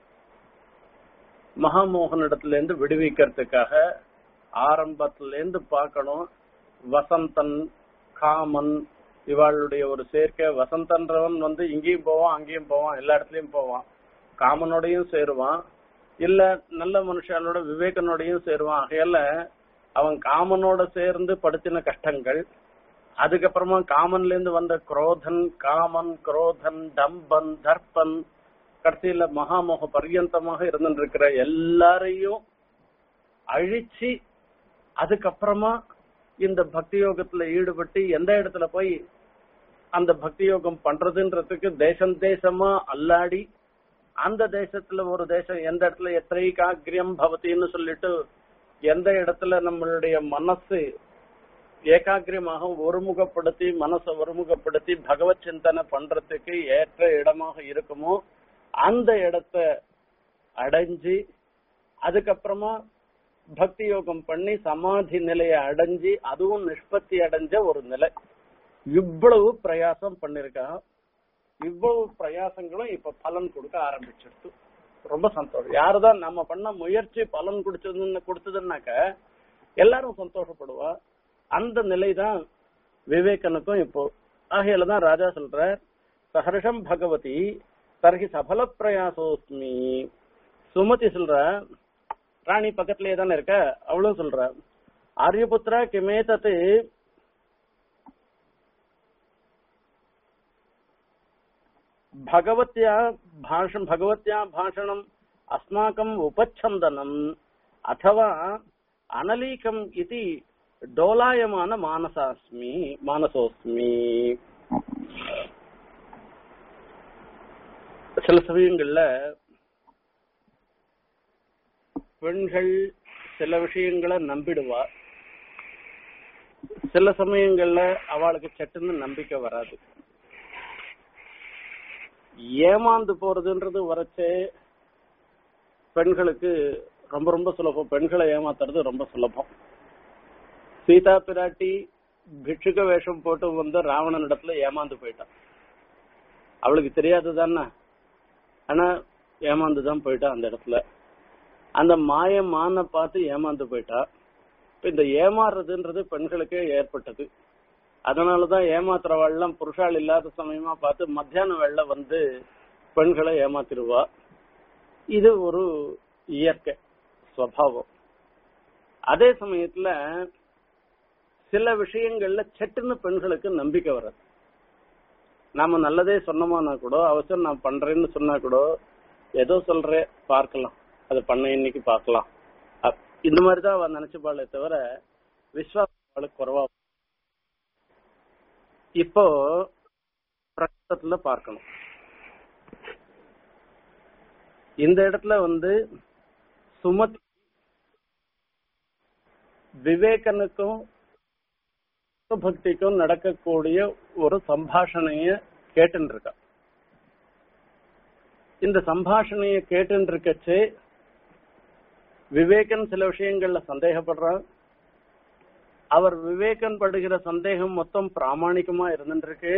மகாமோகனிடத்துல இருந்து விடுவிக்கிறதுக்காக ஆரம்பத்துல இருந்து பார்க்கணும் வசந்தன் காமன் இவாளுடைய ஒரு சேர்க்கை வசந்தன்றவன் வந்து இங்கேயும் போவான் அங்கேயும் போவான் எல்லா இடத்துலயும் போவான் காமனோடையும் சேருவான் இல்ல நல்ல மனுஷாலோட விவேகனோடையும் சேருவான் ஆகையால அவன் காமனோட சேர்ந்து படுத்தின கஷ்டங்கள் அதுக்கப்புறமா காமன்ல இருந்து வந்த குரோதன் காமன் குரோதன் டம்பன் தர்ப்பன் கடைசியில மகாமோக பர்யந்தமாக இருந்துட்டு இருக்கிற எல்லாரையும் அழிச்சு அதுக்கப்புறமா இந்த பக்தி யோகத்துல ஈடுபட்டு எந்த இடத்துல போய் அந்த பக்தி யோகம் பண்றதுன்றதுக்கு தேசம் தேசமா அல்லாடி அந்த தேசத்துல ஒரு தேசம் எந்த இடத்துல எத்தனை காக்கிரியம் பவத்தின்னு சொல்லிட்டு எந்த இடத்துல நம்மளுடைய மனசு ஏகாகிரியமாக ஒருமுகப்படுத்தி மனசை ஒருமுகப்படுத்தி பகவத் சிந்தனை பண்றதுக்கு ஏற்ற இடமாக இருக்குமோ அந்த இடத்த அடைஞ்சு அதுக்கப்புறமா பக்தி யோகம் பண்ணி சமாதி நிலையை அடைஞ்சு அதுவும் நிஷ்பத்தி அடைஞ்ச ஒரு நிலை இவ்வளவு பிரயாசம் பண்ணிருக்கா இவ்வளவு பிரயாசங்களும் இப்ப பலன் கொடுக்க ஆரம்பிச்சிடுச்சு ரொம்ப சந்தோஷம் யாருதான் நம்ம பண்ண முயற்சி பலன் கொடுத்ததுன்னு கொடுத்ததுன்னாக்க எல்லாரும் சந்தோஷப்படுவா அந்த நிலைதான் விவேகனுக்கும் இப்போ ஆகையில தான் ராஜா சொல்ற சஹர்ஷம் பகவதி தர்ஹி சபல பிரயாசோஸ்மி சுமதி சொல்ற ராணி பக்கத்திலேயே தானே இருக்க அவளும் சொல்ற ஆரியபுத்திரா கிமே தத்து भगवत्या भाषण भगवत्या भाषणम् अस्माकम् उपच्छन्दनम् अथवा अनलीकम् इति डोलायमान मानसास्मि मानसोऽस्मि சில சமயங்கள்ல பெண்கள் சில விஷயங்களை நம்பிடுவா சில சமயங்கள்ல அவளுக்கு சட்டுன்னு நம்பிக்கை வராது ஏமாந்து போறதுன்றது வரைச்சே பெண்களுக்கு ரொம்ப ரொம்ப சுலபம் பெண்களை ஏமாத்துறது ரொம்ப சுலபம் சீதா பிராட்டி பிட்சுக வேஷம் போட்டு வந்து ராவணன் இடத்துல ஏமாந்து போயிட்டான் அவளுக்கு தெரியாது தானே ஆனா ஏமாந்து தான் போயிட்டா அந்த இடத்துல அந்த மாய மான பார்த்து ஏமாந்து போயிட்டா இப்ப இந்த ஏமாறுறதுன்றது பெண்களுக்கே ஏற்பட்டது அதனாலதான் ஏமாத்துறவாள்லாம் புருஷால் இல்லாத சமயமா பார்த்து மத்தியான வேளை வந்து பெண்களை ஏமாத்திருவா இது ஒரு இயற்கை சுவாவம் அதே சமயத்துல சில விஷயங்கள்ல சட்டுன்னு பெண்களுக்கு நம்பிக்கை வராது நாம நல்லதே சொன்னோமானா கூட அவசரம் நான் பண்றேன்னு சொன்னா கூட ஏதோ சொல்றேன் பார்க்கலாம் அது பண்ண இன்னைக்கு பார்க்கலாம் அப்- இந்த மாதிரிதான் அவ நினைச்சுப்பாளே தவிர விஸ்வாசம் குறைவா இப்போ பிரகடனத்துல பார்க்கணும் இந்த இடத்துல வந்து சுமதி விவேகனுக்கும் பக்திக்கும் நடக்கக்கூடிய ஒரு சம்பாஷணைய கேட்டுன்னு இருக்கா இந்த சம்பாஷணைய கேட்டுன்னு இருக்கச்சே விவேகன் சில விஷயங்கள்ல சந்தேகப்படுறான் அவர் விவேகன் படுகிற சந்தேகம் மொத்தம் பிராமணிகமா இருந்துருக்கு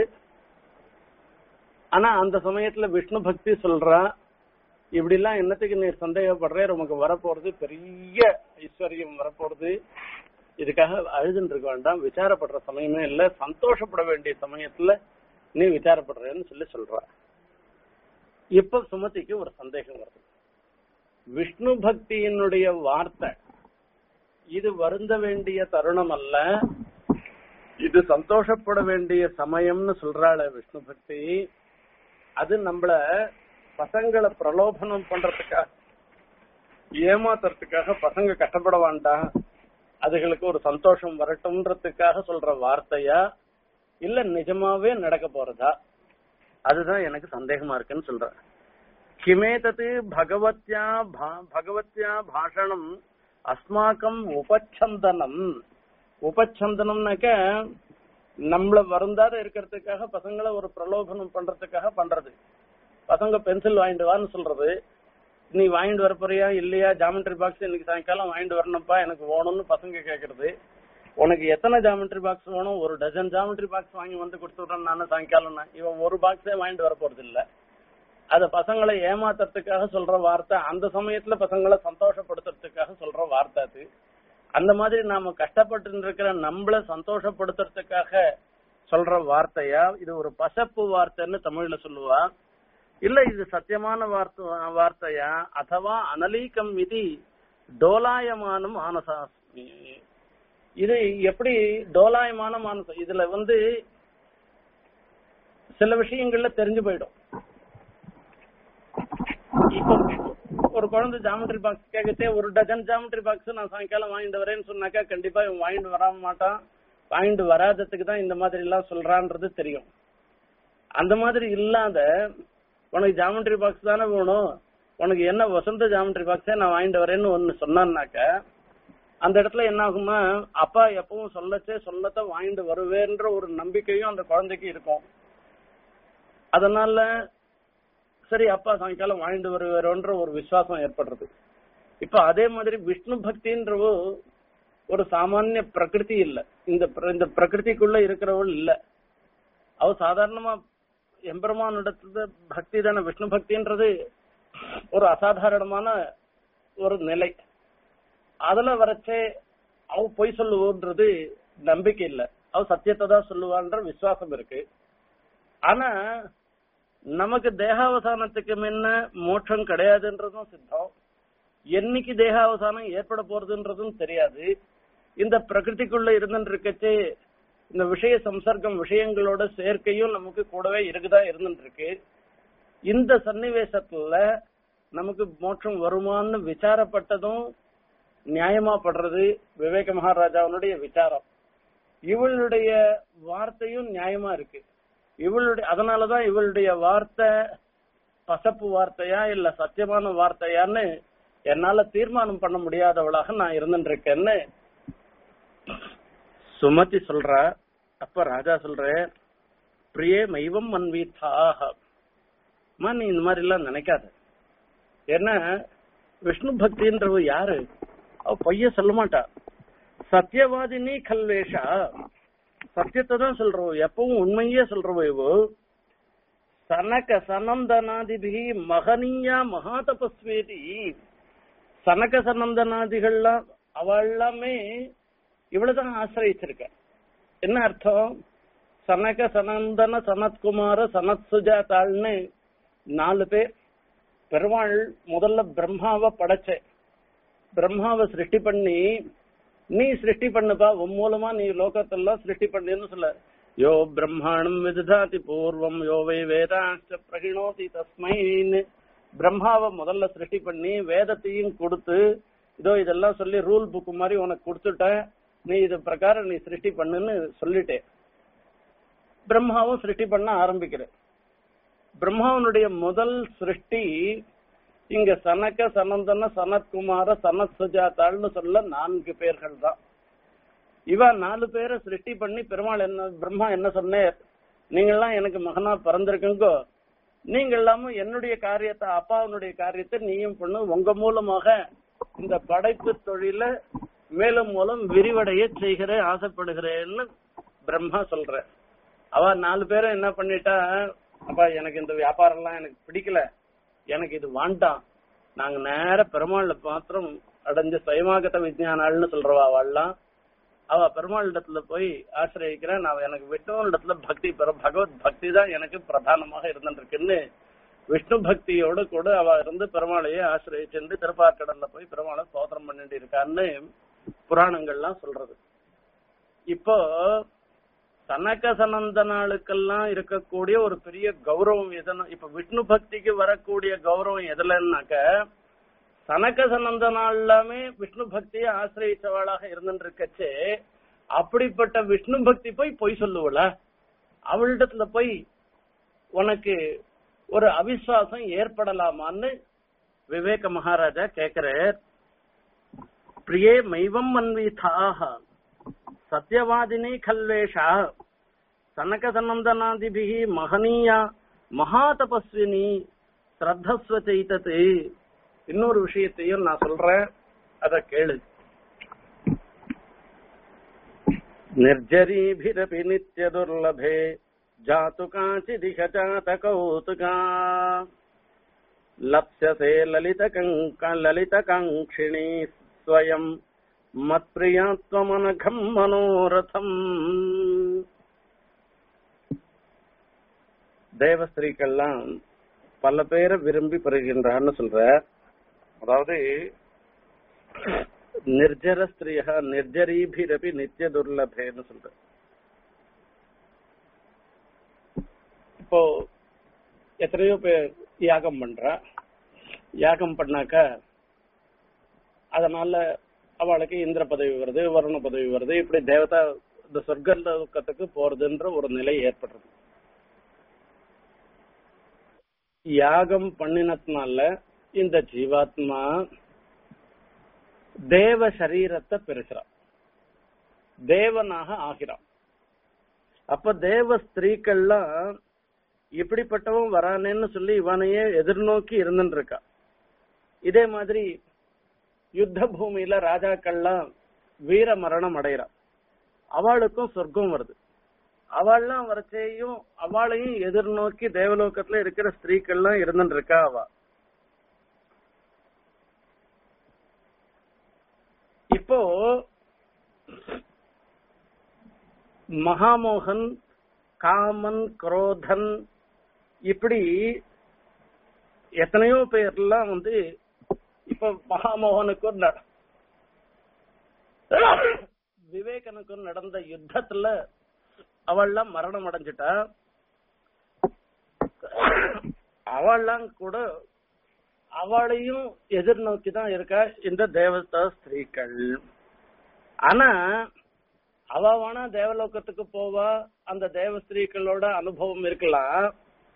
ஆனா அந்த சமயத்துல விஷ்ணு பக்தி சொல்றா இப்படி எல்லாம் என்னத்துக்கு நீ சந்தேகப்படுற உமக்கு வரப்போறது பெரிய ஐஸ்வர்யம் வரப்போறது இதுக்காக அழுதுன்னு இருக்க வேண்டாம் விசாரப்படுற சமயமே இல்ல சந்தோஷப்பட வேண்டிய சமயத்துல நீ விசாரப்படுறேன்னு சொல்லி சொல்ற இப்ப சுமதிக்கு ஒரு சந்தேகம் வருது விஷ்ணு பக்தியினுடைய வார்த்தை இது வருந்த வேண்டிய தருணம் அல்ல இது சந்தோஷப்பட வேண்டிய சமயம்னு சொல்றாள விஷ்ணு பக்தி அது நம்மள பசங்களை பிரலோபனம் பண்றதுக்காக ஏமாத்துறதுக்காக பசங்க கஷ்டப்பட வேண்டாம் அதுகளுக்கு ஒரு சந்தோஷம் வரட்டும்ன்றதுக்காக சொல்ற வார்த்தையா இல்ல நிஜமாவே நடக்க போறதா அதுதான் எனக்கு சந்தேகமா இருக்குன்னு சொல்றேன் கிமே தத்து பகவத்யா பகவத்யா பாஷணம் அஸ்மாக்கம் உபச்சந்தனம் உபச்சந்தனம்னாக்க நம்மள வருந்தாத இருக்கிறதுக்காக பசங்களை ஒரு பிரலோபனம் பண்றதுக்காக பண்றது பசங்க பென்சில் வாங்கிட்டு வான்னு சொல்றது நீ வாங்கிட்டு வர போறியா இல்லையா ஜாமெட்ரி பாக்ஸ் இன்னைக்கு சாயங்காலம் வாங்கிட்டு வரணும்ப்பா எனக்கு வேணும்னு பசங்க கேக்குறது உனக்கு எத்தனை ஜாமெட்ரி பாக்ஸ் வேணும் ஒரு டஜன் ஜாமெட்ரி பாக்ஸ் வாங்கி வந்து கொடுத்துட்றேன் நானும் சாயங்காலம் இவன் ஒரு பாக்ஸே வாங்கிட்டு வர போறது இல்ல அத பசங்களை ஏமாத்துறதுக்காக சொல்ற வார்த்தை அந்த சமயத்துல பசங்களை சந்தோஷப்படுத்துறதுக்காக சொல்ற வார்த்தை அது அந்த மாதிரி நாம கஷ்டப்பட்டு இருக்கிற நம்மள சந்தோஷப்படுத்துறதுக்காக சொல்ற வார்த்தையா இது ஒரு பசப்பு வார்த்தைன்னு தமிழ்ல சொல்லுவா இல்ல இது சத்தியமான வார்த்தை வார்த்தையா அதுவா அனலீகம் இது டோலாயமான மானசா இது எப்படி டோலாயமான மானசம் இதுல வந்து சில விஷயங்கள்ல தெரிஞ்சு போயிடும் இப்போ ஒரு குழந்தை ஜாமெட்ரி பாக்ஸ் கேட்கச்சே ஒரு டஜன் ஜாமெட்ரி பாக்ஸ் நான் சாயங்காலம் வாங்கிட்டு வரேன்னு சொன்னாக்கா கண்டிப்பா இவன் வாங்கிட்டு வராம மாட்டான் வாங்கிட்டு வராததுக்கு தான் இந்த மாதிரி எல்லாம் சொல்றான்றது தெரியும் அந்த மாதிரி இல்லாத உனக்கு ஜாமெட்ரி பாக்ஸ் தானே வேணும் உனக்கு என்ன வசந்த ஜாமெட்ரி பாக்ஸே நான் வாங்கிட்டு வரேன்னு ஒன்னு சொன்னான்னாக்க அந்த இடத்துல என்ன ஆகுமா அப்பா எப்பவும் சொல்லச்சே சொல்லத்த வாங்கிட்டு வருவேன்ற ஒரு நம்பிக்கையும் அந்த குழந்தைக்கு இருக்கும் அதனால சரி அப்பா சாயங்காலம் வாங்கிட்டு வருவாரோன்ற ஒரு விசுவாசம் ஏற்படுறது இப்ப அதே மாதிரி விஷ்ணு பக்தின்றவோ ஒரு சாமானிய பிரகிருதி இல்ல இந்த இந்த பிரகிருதிக்குள்ள இருக்கிறவள் இல்ல அவ சாதாரணமா எம்பெருமான் இடத்துல பக்தி தானே விஷ்ணு பக்தின்றது ஒரு அசாதாரணமான ஒரு நிலை அதுல வரைச்சே அவ பொய் சொல்லுவோன்றது நம்பிக்கை இல்ல அவ சத்தியத்தை தான் சொல்லுவான்ற விசுவாசம் இருக்கு ஆனா நமக்கு தேகாவசானத்துக்கு முன்ன மோட்சம் கிடையாதுன்றதும் சித்தம் என்னைக்கு தேகாவசானம் ஏற்பட போறதுன்றதும் தெரியாது இந்த பிரகிருதிக்குள்ள இருந்துட்டு இருக்கச்சே இந்த விஷய சம்சர்க்கம் விஷயங்களோட சேர்க்கையும் நமக்கு கூடவே இருக்குதா இருந்துட்டு இருக்கு இந்த சன்னிவேசத்துல நமக்கு மோட்சம் வருமான்னு விசாரப்பட்டதும் நியாயமா படுறது விவேக மகாராஜாவுடைய விசாரம் இவளுடைய வார்த்தையும் நியாயமா இருக்கு இவளுடைய அதனாலதான் இவளுடைய வார்த்தை பசப்பு வார்த்தையா இல்ல சத்தியமான வார்த்தையான்னு என்னால தீர்மானம் பண்ண முடியாதவளாக நான் இருந்துட்டு இருக்கேன்னு சுமதி சொல்ற அப்ப ராஜா சொல்ற பிரியே மைவம் மன்வீத்தாக நீ இந்த மாதிரி எல்லாம் நினைக்காத ஏன்னா விஷ்ணு பக்தின்றவ யாரு அவ பொய்ய சொல்ல மாட்டா சத்தியவாதினி கல்வேஷா சத்தியத்தை தான் சொல்றோம் எப்பவும் உண்மையே சொல்றோம் இவோ சனக சனந்தனாதிபிகி மகனீயா மகா தபஸ்வேதி சனக சனந்தனாதிகள்லாம் அவள் எல்லாமே இவ்வளவுதான் ஆசிரியிருக்க என்ன அர்த்தம் சனக சனந்தன சனத்குமார சனத் சுஜாதாள்னு நாலு பேர் பெருமாள் முதல்ல பிரம்மாவை படைச்ச பிரம்மாவை சிருஷ்டி பண்ணி நீ சிருஷ்டி பண்ணுப்பா உன் மூலமா நீ லோகத்தெல்லாம் சிருஷ்டி பண்ணுன்னு சொல்ல யோ பிரம்மாணம் விதுதாதி பூர்வம் யோ வை வேதாச்ச பிரகிணோதி தஸ்மைன்னு பிரம்மாவை முதல்ல சிருஷ்டி பண்ணி வேதத்தையும் கொடுத்து இதோ இதெல்லாம் சொல்லி ரூல் புக் மாதிரி உனக்கு கொடுத்துட்டேன் நீ இது பிரகாரம் நீ சிருஷ்டி பண்ணுன்னு சொல்லிட்டே பிரம்மாவும் சிருஷ்டி பண்ண ஆரம்பிக்கிற பிரம்மாவனுடைய முதல் சிருஷ்டி இங்க சனக சனந்தன சனத்குமார சனத் சுஜாதாள்னு சொல்ல நான்கு பேர்கள் தான் இவ நாலு பேரை சிருஷ்டி பண்ணி பெருமாள் என்ன பிரம்மா என்ன சொன்னேர் நீங்கெல்லாம் எனக்கு மகனா பிறந்திருக்குங்கோ நீங்க எல்லாமும் என்னுடைய காரியத்தை அப்பாவுடைய காரியத்தை நீயும் பண்ணு உங்க மூலமாக இந்த படைப்பு தொழில மேலும் மூலம் விரிவடைய செய்கிறேன் ஆசைப்படுகிறேன்னு பிரம்மா சொல்ற அவ நாலு பேரும் என்ன பண்ணிட்டா அப்பா எனக்கு இந்த வியாபாரம் எல்லாம் எனக்கு பிடிக்கல எனக்கு இது வேண்டாம் நாங்க நேர பெருமாள்ல மாத்திரம் அடைஞ்ச சுயமாகத்த விஜயானாள்னு சொல்றவா அவள்லாம் அவ பெருமாள் இடத்துல போய் ஆசிரியக்கிறேன் நான் எனக்கு விஷ்ணு இடத்துல பக்தி பெற பகவத் பக்தி தான் எனக்கு பிரதானமாக இருந்துருக்குன்னு விஷ்ணு பக்தியோடு கூட அவ இருந்து பெருமாளையே ஆசிரியச்சு திருப்பார்க்கடல்ல போய் பெருமாளை சோதனம் பண்ணிட்டு இருக்கான்னு புராணங்கள்லாம் சொல்றது இப்போ சனக சனந்தனாளுக்கெல்லாம் இருக்கக்கூடிய ஒரு பெரிய கௌரவம் எதனா இப்ப விஷ்ணு பக்திக்கு வரக்கூடிய கௌரவம் எதுலன்னாக்க சனக சனந்தனாள் எல்லாமே விஷ்ணு பக்தியை ஆசிரியச்சவாளாக இருந்துட்டு இருக்கச்சே அப்படிப்பட்ட விஷ்ணு பக்தி போய் பொய் சொல்லுவல அவளிடத்துல போய் உனக்கு ஒரு அவிசுவாசம் ஏற்படலாமான்னு விவேக மகாராஜா கேக்குறார் பிரியே மைவம் மன்வீதாக சத்யவாதினி கல்வேஷா சனக சனந்தனாதிபிகி மகனீயா மகாதபஸ்வினி ஸ்ரத்தஸ்வ செய்தது இன்னொரு விஷயத்தையும் நான் சொல்றேன் அத கேளு निर्जरीभिरपि नित्यदुर्लभे जातु काचिदिह जातकौतुका लप्स्यसे ललितकङ्क ललितकाङ्क्षिणी स्वयम् மத்பிரியாத்வமனகம் மனோரதம் தேவஸ்திரீக்கெல்லாம் பல பேரை விரும்பி பெறுகின்றான்னு சொல்ற அதாவது நிர்ஜர ஸ்திரியா நிர்ஜரீபிரபி நித்திய துர்லபேன்னு சொல்ற இப்போ எத்தனையோ பேர் யாகம் பண்றா யாகம் பண்ணாக்க அதனால அவளுக்கு இந்திர பதவி வருது வருண பதவி வருது இப்படி தேவதா இந்த சொர்க்க லோகத்துக்கு போறதுன்ற ஒரு நிலை ஏற்படுறது யாகம் பண்ணினதுனால இந்த ஜீவாத்மா தேவ சரீரத்தை பெறுகிறான் தேவனாக ஆகிறான் அப்ப தேவ ஸ்திரீக்கள்லாம் இப்படிப்பட்டவன் வரானேன்னு சொல்லி இவனையே எதிர்நோக்கி இருந்துட்டு இருக்கா இதே மாதிரி யுத்த பூமியில ராஜாக்கள்லாம் வீர மரணம் அடைகிறான் அவளுக்கும் சொர்க்கம் வருது அவள்லாம் வரச்சேயும் அவளையும் எதிர்நோக்கி தேவலோகத்துல இருக்கிற ஸ்திரீக்கள்லாம் இருந்துட்டு இருக்கா அவ இப்போ மகாமோகன் காமன் குரோதன் இப்படி எத்தனையோ பேர்லாம் வந்து இப்ப மகாமோகனுக்கும் ந- விவேகனுக்கும் நடந்த யுத்தத்துல அவள்லாம் மரணம் அடைஞ்சிட்டா அவள்லாம் கூட அவளையும் எதிர்நோக்கி தான் இருக்கா இந்த தேவதா ஸ்திரீகள் ஆனா அவ வேணா தேவலோகத்துக்கு போவா அந்த தேவ ஸ்திரீகளோட அனுபவம் இருக்கலாம்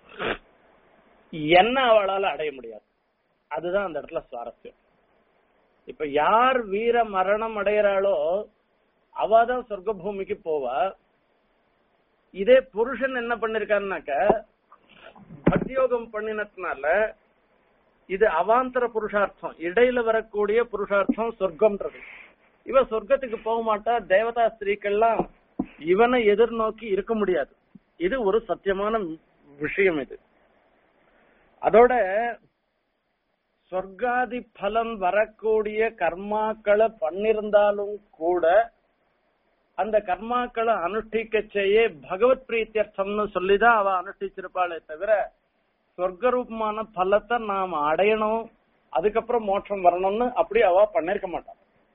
என்ன அவளால அடைய முடியாது அதுதான் அந்த இடத்துல சுவாரஸ்யம் இப்ப யார் வீர மரணம் அடைகிறாளோ அவ தான் சொர்க்க பூமிக்கு போவா இதே புருஷன் என்ன பண்ணிருக்காருனாக்க பக்தியோகம் பண்ணினதுனால இது அவாந்தர புருஷார்த்தம் இடையில வரக்கூடிய புருஷார்த்தம் சொர்க்கம்ன்றது இவ சொர்க்கத்துக்கு போக மாட்டா தேவதா ஸ்திரீக்கள்லாம் இவனை எதிர்நோக்கி இருக்க முடியாது இது ஒரு சத்தியமான விஷயம் இது அதோட சொர்க்காதி பலன் வரக்கூடிய கர்மாக்களை பண்ணிருந்தாலும் கூட அந்த கர்மாக்களை அனுஷ்டிக்க செய்ய பகவத் பிரீத்தியர்த்தம்னு சொல்லிதான் அவ அனுஷ்டிச்சிருப்பாளே தவிர சொர்க்க ரூபமான பலத்தை நாம அடையணும் அதுக்கப்புறம் மோட்சம் வரணும்னு அப்படி அவ பண்ணிருக்க மாட்டான்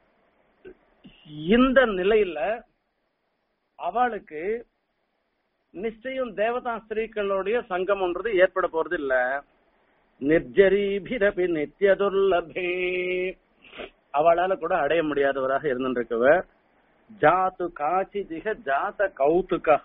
இந்த நிலையில அவளுக்கு நிச்சயம் தேவதா ஸ்திரீக்களுடைய சங்கம்ன்றது ஏற்பட போறது இல்ல நிர்ஜரீபிரபி நித்திய துர்லபே அவளால கூட அடைய முடியாதவராக இருந்துருக்கவ ஜாத்து காச்சிதிக ஜாத கௌதுகா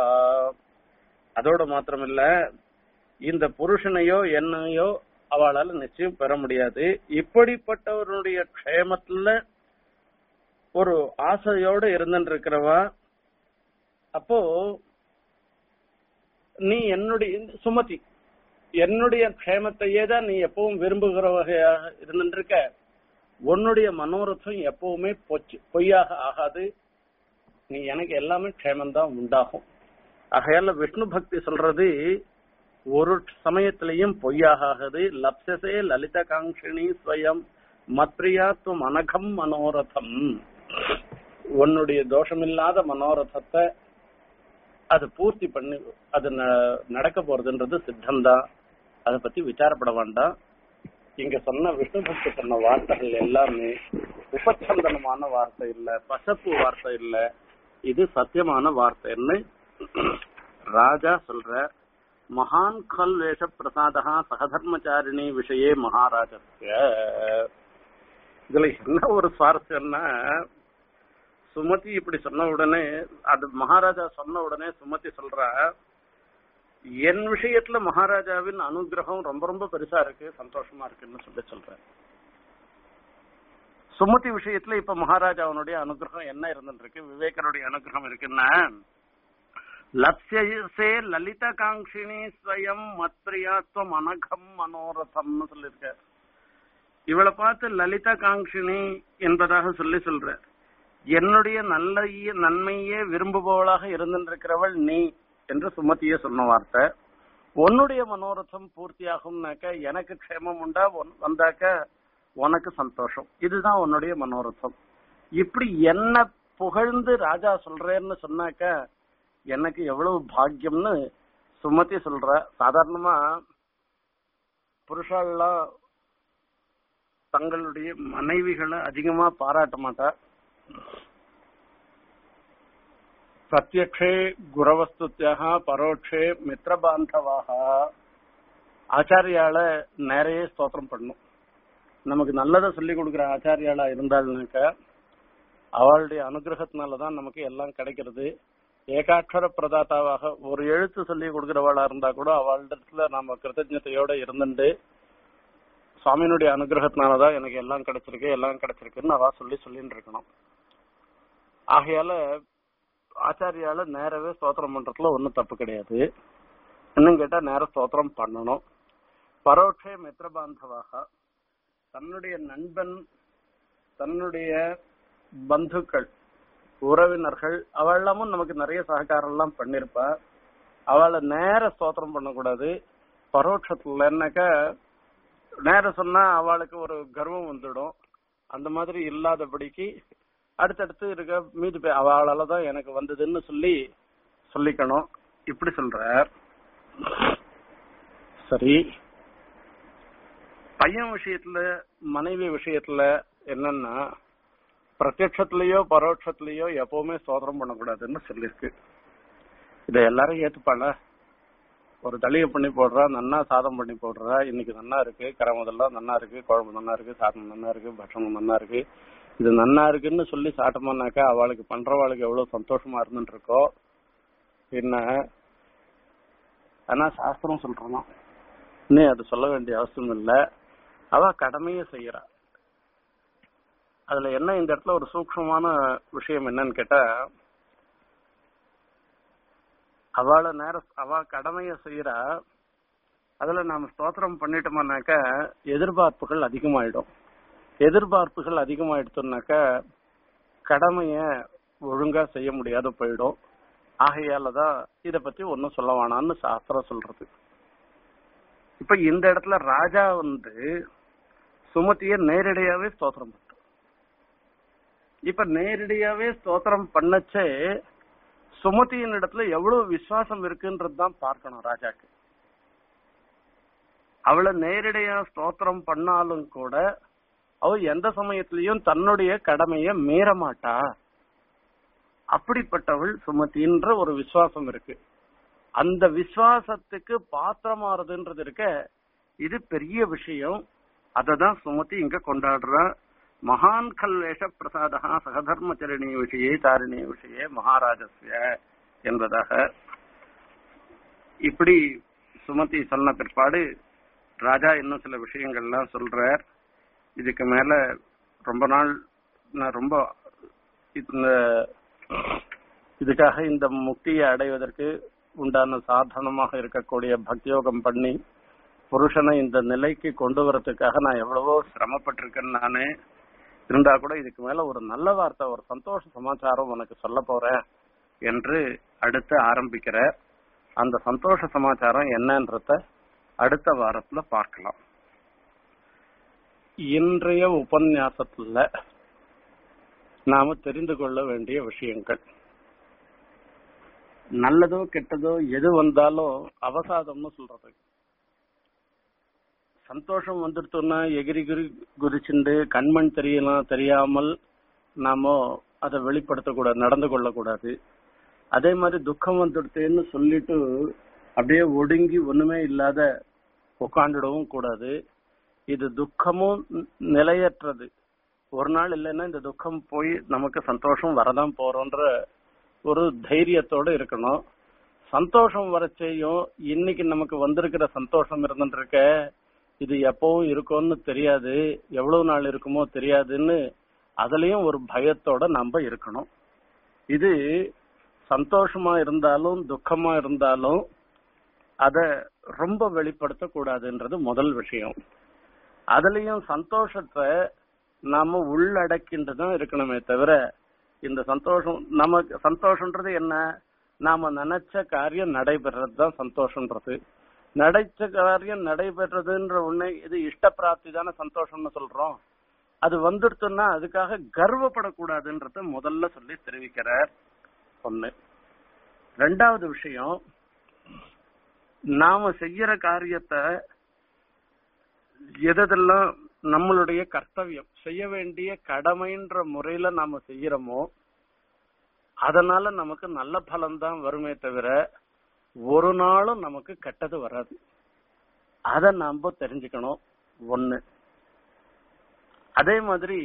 அதோட மாத்திரமில்ல இந்த புருஷனையோ என்னையோ அவளால நிச்சயம் பெற முடியாது இப்படிப்பட்டவருடைய க்ஷேமத்துல ஒரு ஆசையோட இருந்துட்டு இருக்கிறவா அப்போ நீ என்னுடைய சுமதி என்னுடைய க்ஷேமத்தையே தான் நீ எப்பவும் விரும்புகிற வகையாக இருந்துட்டு இருக்க உன்னுடைய மனோரதம் எப்பவுமே பொச்சு பொய்யாக ஆகாது நீ எனக்கு எல்லாமே க்ஷேமம்தான் உண்டாகும் ஆகையால விஷ்ணு பக்தி சொல்றது ஒரு சமயத்திலையும் பொய்யாகாது லப்சசே லலித காங்கினி ஸ்வயம் மத்ரியாத்துவம் அனகம் மனோரதம் உன்னுடைய தோஷமில்லாத மனோரதத்தை அது பூர்த்தி பண்ணி அது ந- நடக்க போறதுன்றது சித்தம்தான் அதை பத்தி விசாரப்பட வேண்டாம் இங்க சொன்ன விஷ்ணு பக்தி சொன்ன வார்த்தைகள் எல்லாமே உபச்சந்தனமான வார்த்தை இல்ல பசப்பு வார்த்தை இல்ல இது சத்தியமான வார்த்தைன்னு ராஜா சொல்ற மகான் கல் வேஷ பிரசாதா சகதர்மச்சாரிணி விஷயே மகாராஜஸ்ய இதுல என்ன ஒரு சுவாரஸ்யம்னா சுமதி இப்படி சொன்ன உடனே அது மகாராஜா சொன்ன உடனே சுமதி சொல்றா என் விஷயத்துல மகாராஜாவின் அனுகிரகம் ரொம்ப ரொம்ப பெருசா இருக்கு சந்தோஷமா இருக்குன்னு சொல்லி சொல்றேன் சுமதி விஷயத்துல இப்ப மகாராஜாவனுடைய அனுகிரகம் என்ன இருந்துட்டு இருக்கு விவேகனுடைய அனுகிரகம் இருக்குன்னா லட்சியசே லலித காங்கினி ஸ்வயம் மத்ரியாத்வம் அனகம் மனோரதம்னு சொல்லியிருக்க இவளை பார்த்து லலிதா காங்கினி என்பதாக சொல்லி சொல்ற என்னுடைய நல்ல நன்மையே விரும்புபவளாக இருந்திருக்கிறவள் நீ என்று சுமதிய சொன்ன வார்த்தை உன்னுடைய மனோரதம் பூர்த்தியாகும்னாக்க எனக்கு க்ஷேமம் உண்டா உன்- வந்தாக்க உனக்கு சந்தோஷம் இதுதான் உன்னுடைய மனோரதம் இப்படி என்ன புகழ்ந்து ராஜா சொல்றேன்னு சொன்னாக்க எனக்கு எவ்வளவு பாக்கியம்னு சுமதி சொல்ற சாதாரணமா புருஷாலாம் தங்களுடைய மனைவிகளை அதிகமா பாராட்ட மாட்டா பிரத்யக்ஷே குரவஸ்துத்தியாக பரோட்சே மித்திரபாந்தவாக ஆச்சாரியால நிறைய ஸ்தோத்திரம் பண்ணும் நமக்கு நல்லதை சொல்லி கொடுக்குற ஆச்சாரியாளா இருந்தாள்னாக்க அவளுடைய அனுகிரகத்தினாலதான் நமக்கு எல்லாம் கிடைக்கிறது ஏகாட்சர பிரதாத்தாவாக ஒரு எழுத்து சொல்லி கொடுக்கிறவளா இருந்தா கூட அவளிடத்துல நாம கிருத்தஜதையோட இருந்துட்டு சுவாமியினுடைய அனுகிரகத்தினாலதான் எனக்கு எல்லாம் கிடைச்சிருக்கு எல்லாம் கிடைச்சிருக்குன்னு அவ சொல்லி சொல்லிட்டு இருக்கணும் ஆகையால ஆச்சாரியால நேரவே ஸ்தோத்திரம் பண்றதுல ஒண்ணும் தப்பு கிடையாது இன்னும் கேட்டா நேர ஸ்தோத்திரம் பண்ணணும் பரோட்சே மித்திரபாந்தவாக தன்னுடைய நண்பன் தன்னுடைய பந்துக்கள் உறவினர்கள் அவெல்லாமும் நமக்கு நிறைய சககாரம் எல்லாம் பண்ணிருப்பா அவளை நேர ஸ்தோத்திரம் பண்ணக்கூடாது பரோட்சத்துல என்னக்க நேர சொன்னா அவளுக்கு ஒரு கர்வம் வந்துடும் அந்த மாதிரி இல்லாதபடிக்கு அடுத்தடுத்து இருக்க மீதி பே அவளால தான் எனக்கு வந்ததுன்னு சொல்லி சொல்லிக்கணும் இப்படி சொல்ற சரி பையன் விஷயத்துல மனைவி விஷயத்துல என்னன்னா பிரத்யட்சத்திலயோ பரோட்சத்திலயோ எப்பவுமே சோதனம் பண்ணக்கூடாதுன்னு சொல்லியிருக்கு இதை எல்லாரும் ஏத்துப்பாள ஒரு தளிய பண்ணி போடுறா நன்னா சாதம் பண்ணி போடுறா இன்னைக்கு நன்னா இருக்கு கரை முதல்லாம் நன்னா இருக்கு குழம்பு நன்னா இருக்கு சாதம் நன்னா இருக்கு பட்சணம் நன்னா இருக்கு இது நன்னா இருக்குன்னு சொல்லி சாட்டமானாக்கா அவளுக்கு பண்றவாளுக்கு எவ்வளவு சந்தோஷமா இருந்துட்டு இருக்கோ என்ன ஆனா சாஸ்திரம் சொல்றோம் இன்னும் அது சொல்ல வேண்டிய அவசியம் இல்ல அவ கடமையை செய்யறா அதுல என்ன இந்த இடத்துல ஒரு சூக்ஷ்மமான விஷயம் என்னன்னு கேட்டா அவளை நேர அவ கடமைய செய்யறா அதுல நாம ஸ்தோத்திரம் பண்ணிட்டோம்னாக்க எதிர்பார்ப்புகள் அதிகமாயிடும் எதிர்பார்ப்புகள் அதிகமாயிடுத்தோம்னாக்க கடமைய ஒழுங்கா செய்ய முடியாத போயிடும் ஆகையாலதான் இத பத்தி ஒன்னும் சொல்ல வேணாம்னு சாஸ்திரம் சொல்றது இப்ப இந்த இடத்துல ராஜா வந்து சுமதிய நேரடியாவே ஸ்தோத்திரம் பண்றான் இப்ப நேரடியாவே ஸ்தோத்திரம் பண்ணச்சே சுமதியின் இடத்துல எவ்வளவு விசுவாசம் இருக்குன்றது தான் பார்க்கணும் ராஜாக்கு அவளை நேரடியா ஸ்தோத்திரம் பண்ணாலும் கூட அவ எந்த சமயத்திலையும் தன்னுடைய கடமைய மீற மாட்டா அப்படிப்பட்டவள் சுமதின்ற ஒரு விசுவாசம் இருக்கு அந்த விசுவாசத்துக்கு பாத்திரமாறதுன்றது இருக்க இது பெரிய விஷயம் அததான் சுமதி இங்க கொண்டாடுறா மகான் கல்வேஷ பிரசாதா சகதர்மச்சரணி விஷயே தாரிணி விஷயே மகாராஜஸ்ய என்பதாக இப்படி சுமதி சொன்ன பிற்பாடு ராஜா இன்னும் சில விஷயங்கள்லாம் சொல்றார் இதுக்கு மேல ரொம்ப நாள் நான் ரொம்ப இந்த இதுக்காக இந்த முக்தியை அடைவதற்கு உண்டான சாதனமாக இருக்கக்கூடிய பக்தியோகம் பண்ணி புருஷனை இந்த நிலைக்கு கொண்டு வரதுக்காக நான் எவ்வளவோ சிரமப்பட்டிருக்கேன் நானு இருந்தா கூட இதுக்கு மேல ஒரு நல்ல வார்த்தை ஒரு சந்தோஷ சமாச்சாரம் உனக்கு சொல்ல போறேன் என்று அடுத்து ஆரம்பிக்கிற அந்த சந்தோஷ சமாச்சாரம் என்னன்றத அடுத்த வாரத்துல பார்க்கலாம் இன்றைய உபன்யாசத்துல நாம தெரிந்து கொள்ள வேண்டிய விஷயங்கள் நல்லதோ கெட்டதோ எது வந்தாலும் அவசாதம்னு சொல்றது சந்தோஷம் வந்துடுத்தோம்னா எகிரி குரி குதிச்சுண்டு கண்மண் தெரியலாம் தெரியாமல் நாம அதை வெளிப்படுத்தக்கூடாது நடந்து கொள்ளக்கூடாது அதே மாதிரி துக்கம் வந்துடுத்தேன்னு சொல்லிட்டு அப்படியே ஒடுங்கி ஒண்ணுமே இல்லாத உட்காந்துடவும் கூடாது இது துக்கமும் நிலையற்றது ஒரு நாள் இல்லைன்னா இந்த துக்கம் போய் நமக்கு சந்தோஷம் வரதான் போறோன்ற ஒரு தைரியத்தோட இருக்கணும் சந்தோஷம் வரச்சேயும் இன்னைக்கு நமக்கு வந்திருக்கிற சந்தோஷம் இருந்துட்டு இருக்க இது எப்பவும் இருக்கும்னு தெரியாது எவ்வளவு நாள் இருக்குமோ தெரியாதுன்னு அதுலயும் ஒரு பயத்தோட நம்ம இருக்கணும் இது சந்தோஷமா இருந்தாலும் துக்கமா இருந்தாலும் அத ரொம்ப வெளிப்படுத்த கூடாதுன்றது முதல் விஷயம் அதுலயும் சந்தோஷத்தை நாம உள்ளடக்கின்றுதான் இருக்கணுமே தவிர இந்த சந்தோஷம் நமக்கு சந்தோஷம்ன்றது என்ன நாம நினைச்ச காரியம் நடைபெறது தான் சந்தோஷம்ன்றது நடைச்ச காரியம் நடைபெறதுன்ற உன்னை இது இஷ்ட பிராப்தி தானே சந்தோஷம்னு சொல்றோம் அது வந்துடுத்துன்னா அதுக்காக கர்வப்படக்கூடாதுன்றத முதல்ல சொல்லி தெரிவிக்கிறார் ஒண்ணு ரெண்டாவது விஷயம் நாம செய்யற காரியத்தை எதெல்லாம் நம்மளுடைய கர்த்தவியம் செய்ய வேண்டிய கடமைன்ற முறையில நாம செய்யறோமோ அதனால நமக்கு நல்ல பலன் தான் வருமே தவிர ஒரு நாளும் நமக்கு கெட்டது வராது அத நாம தெரிஞ்சுக்கணும் ஒண்ணு அதே மாதிரி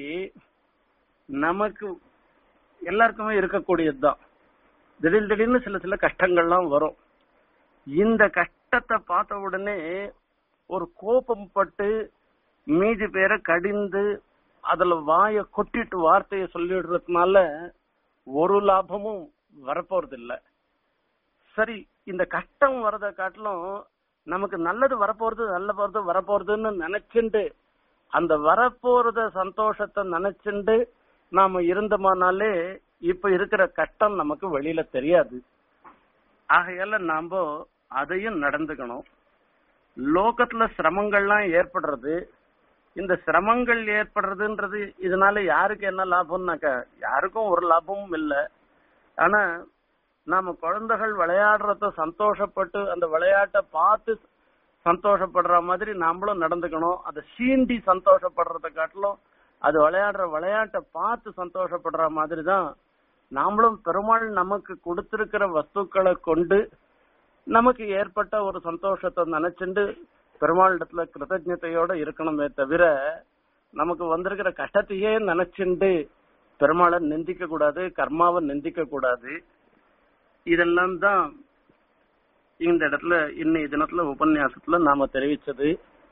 நமக்கு எல்லாருக்குமே இருக்கக்கூடியதுதான் திடீர் திடீர்னு சில சில கஷ்டங்கள்லாம் வரும் இந்த கஷ்டத்தை பார்த்த உடனே ஒரு கோபம் பட்டு மீதி பேரை கடிந்து அதுல வாய கொட்டிட்டு வார்த்தைய சொல்லிடுறதுனால ஒரு லாபமும் வரப்போறது இல்ல சரி இந்த கஷ்டம் வரத காட்டிலும் நமக்கு நல்லது வரப்போறது நல்ல போறது வரப்போறதுன்னு நினைச்சுண்டு அந்த வரப்போறத சந்தோஷத்தை நினைச்சுண்டு நாம இருந்தோமானாலே இப்ப இருக்கிற கஷ்டம் நமக்கு வெளியில தெரியாது ஆகையால நாம அதையும் நடந்துக்கணும் லோகத்துல சிரமங்கள்லாம் ஏற்படுறது இந்த சிரமங்கள் ஏற்படுறதுன்றது இதனால யாருக்கு என்ன லாபம்னாக்கா யாருக்கும் ஒரு லாபமும் இல்லை ஆனா நாம குழந்தைகள் விளையாடுறத சந்தோஷப்பட்டு அந்த விளையாட்டை பார்த்து சந்தோஷப்படுற மாதிரி நாமளும் நடந்துக்கணும் அதை சீண்டி சந்தோஷப்படுறத காட்டிலும் அது விளையாடுற விளையாட்டை பார்த்து சந்தோஷப்படுற மாதிரி தான் நாமளும் பெருமாள் நமக்கு கொடுத்திருக்கிற வஸ்துக்களை கொண்டு நமக்கு ஏற்பட்ட ஒரு சந்தோஷத்தை நினைச்சுண்டு பெருமாளிடத்துல கிருத்தஜதையோட இருக்கணுமே தவிர நமக்கு வந்திருக்கிற கஷ்டத்தையே நினைச்சுண்டு பெருமாளை நிந்திக்க கூடாது கர்மாவை நிந்திக்க கூடாது இதெல்லாம் தான் இந்த இடத்துல இன்னைய தினத்துல உபன்யாசத்துல நாம தெரிவிச்சது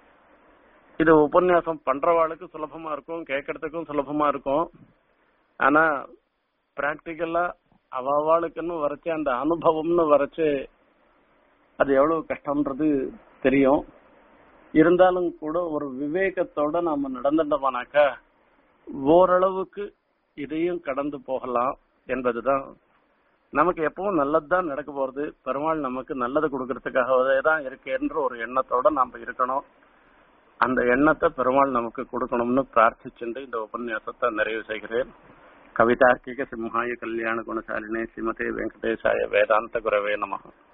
இது உபன்யாசம் பண்றவாளுக்கு சுலபமா இருக்கும் கேட்கறதுக்கும் சுலபமா இருக்கும் ஆனா பிராக்டிக்கலா அவாளுக்குன்னு வரைச்சு அந்த அனுபவம்னு வரைச்சு அது எவ்வளவு கஷ்டம்ன்றது தெரியும் இருந்தாலும் கூட ஒரு விவேகத்தோட நாம நடந்துட்டோமானாக்கா ஓரளவுக்கு இதையும் கடந்து போகலாம் என்பதுதான் நமக்கு எப்பவும் நல்லதுதான் நடக்க போறது பெருமாள் நமக்கு நல்லது கொடுக்கறதுக்காகவே தான் இருக்கேன்ற ஒரு எண்ணத்தோட நாம இருக்கணும் அந்த எண்ணத்தை பெருமாள் நமக்கு கொடுக்கணும்னு பிரார்த்திச்சுட்டு இந்த உபன்யாசத்தை நிறைவு செய்கிறேன் கவிதார்க்கிக சிம்ஹாய கல்யாண குணசாலினே ஸ்ரீமதே வெங்கடேசாய வேதாந்த குரவே நமகம்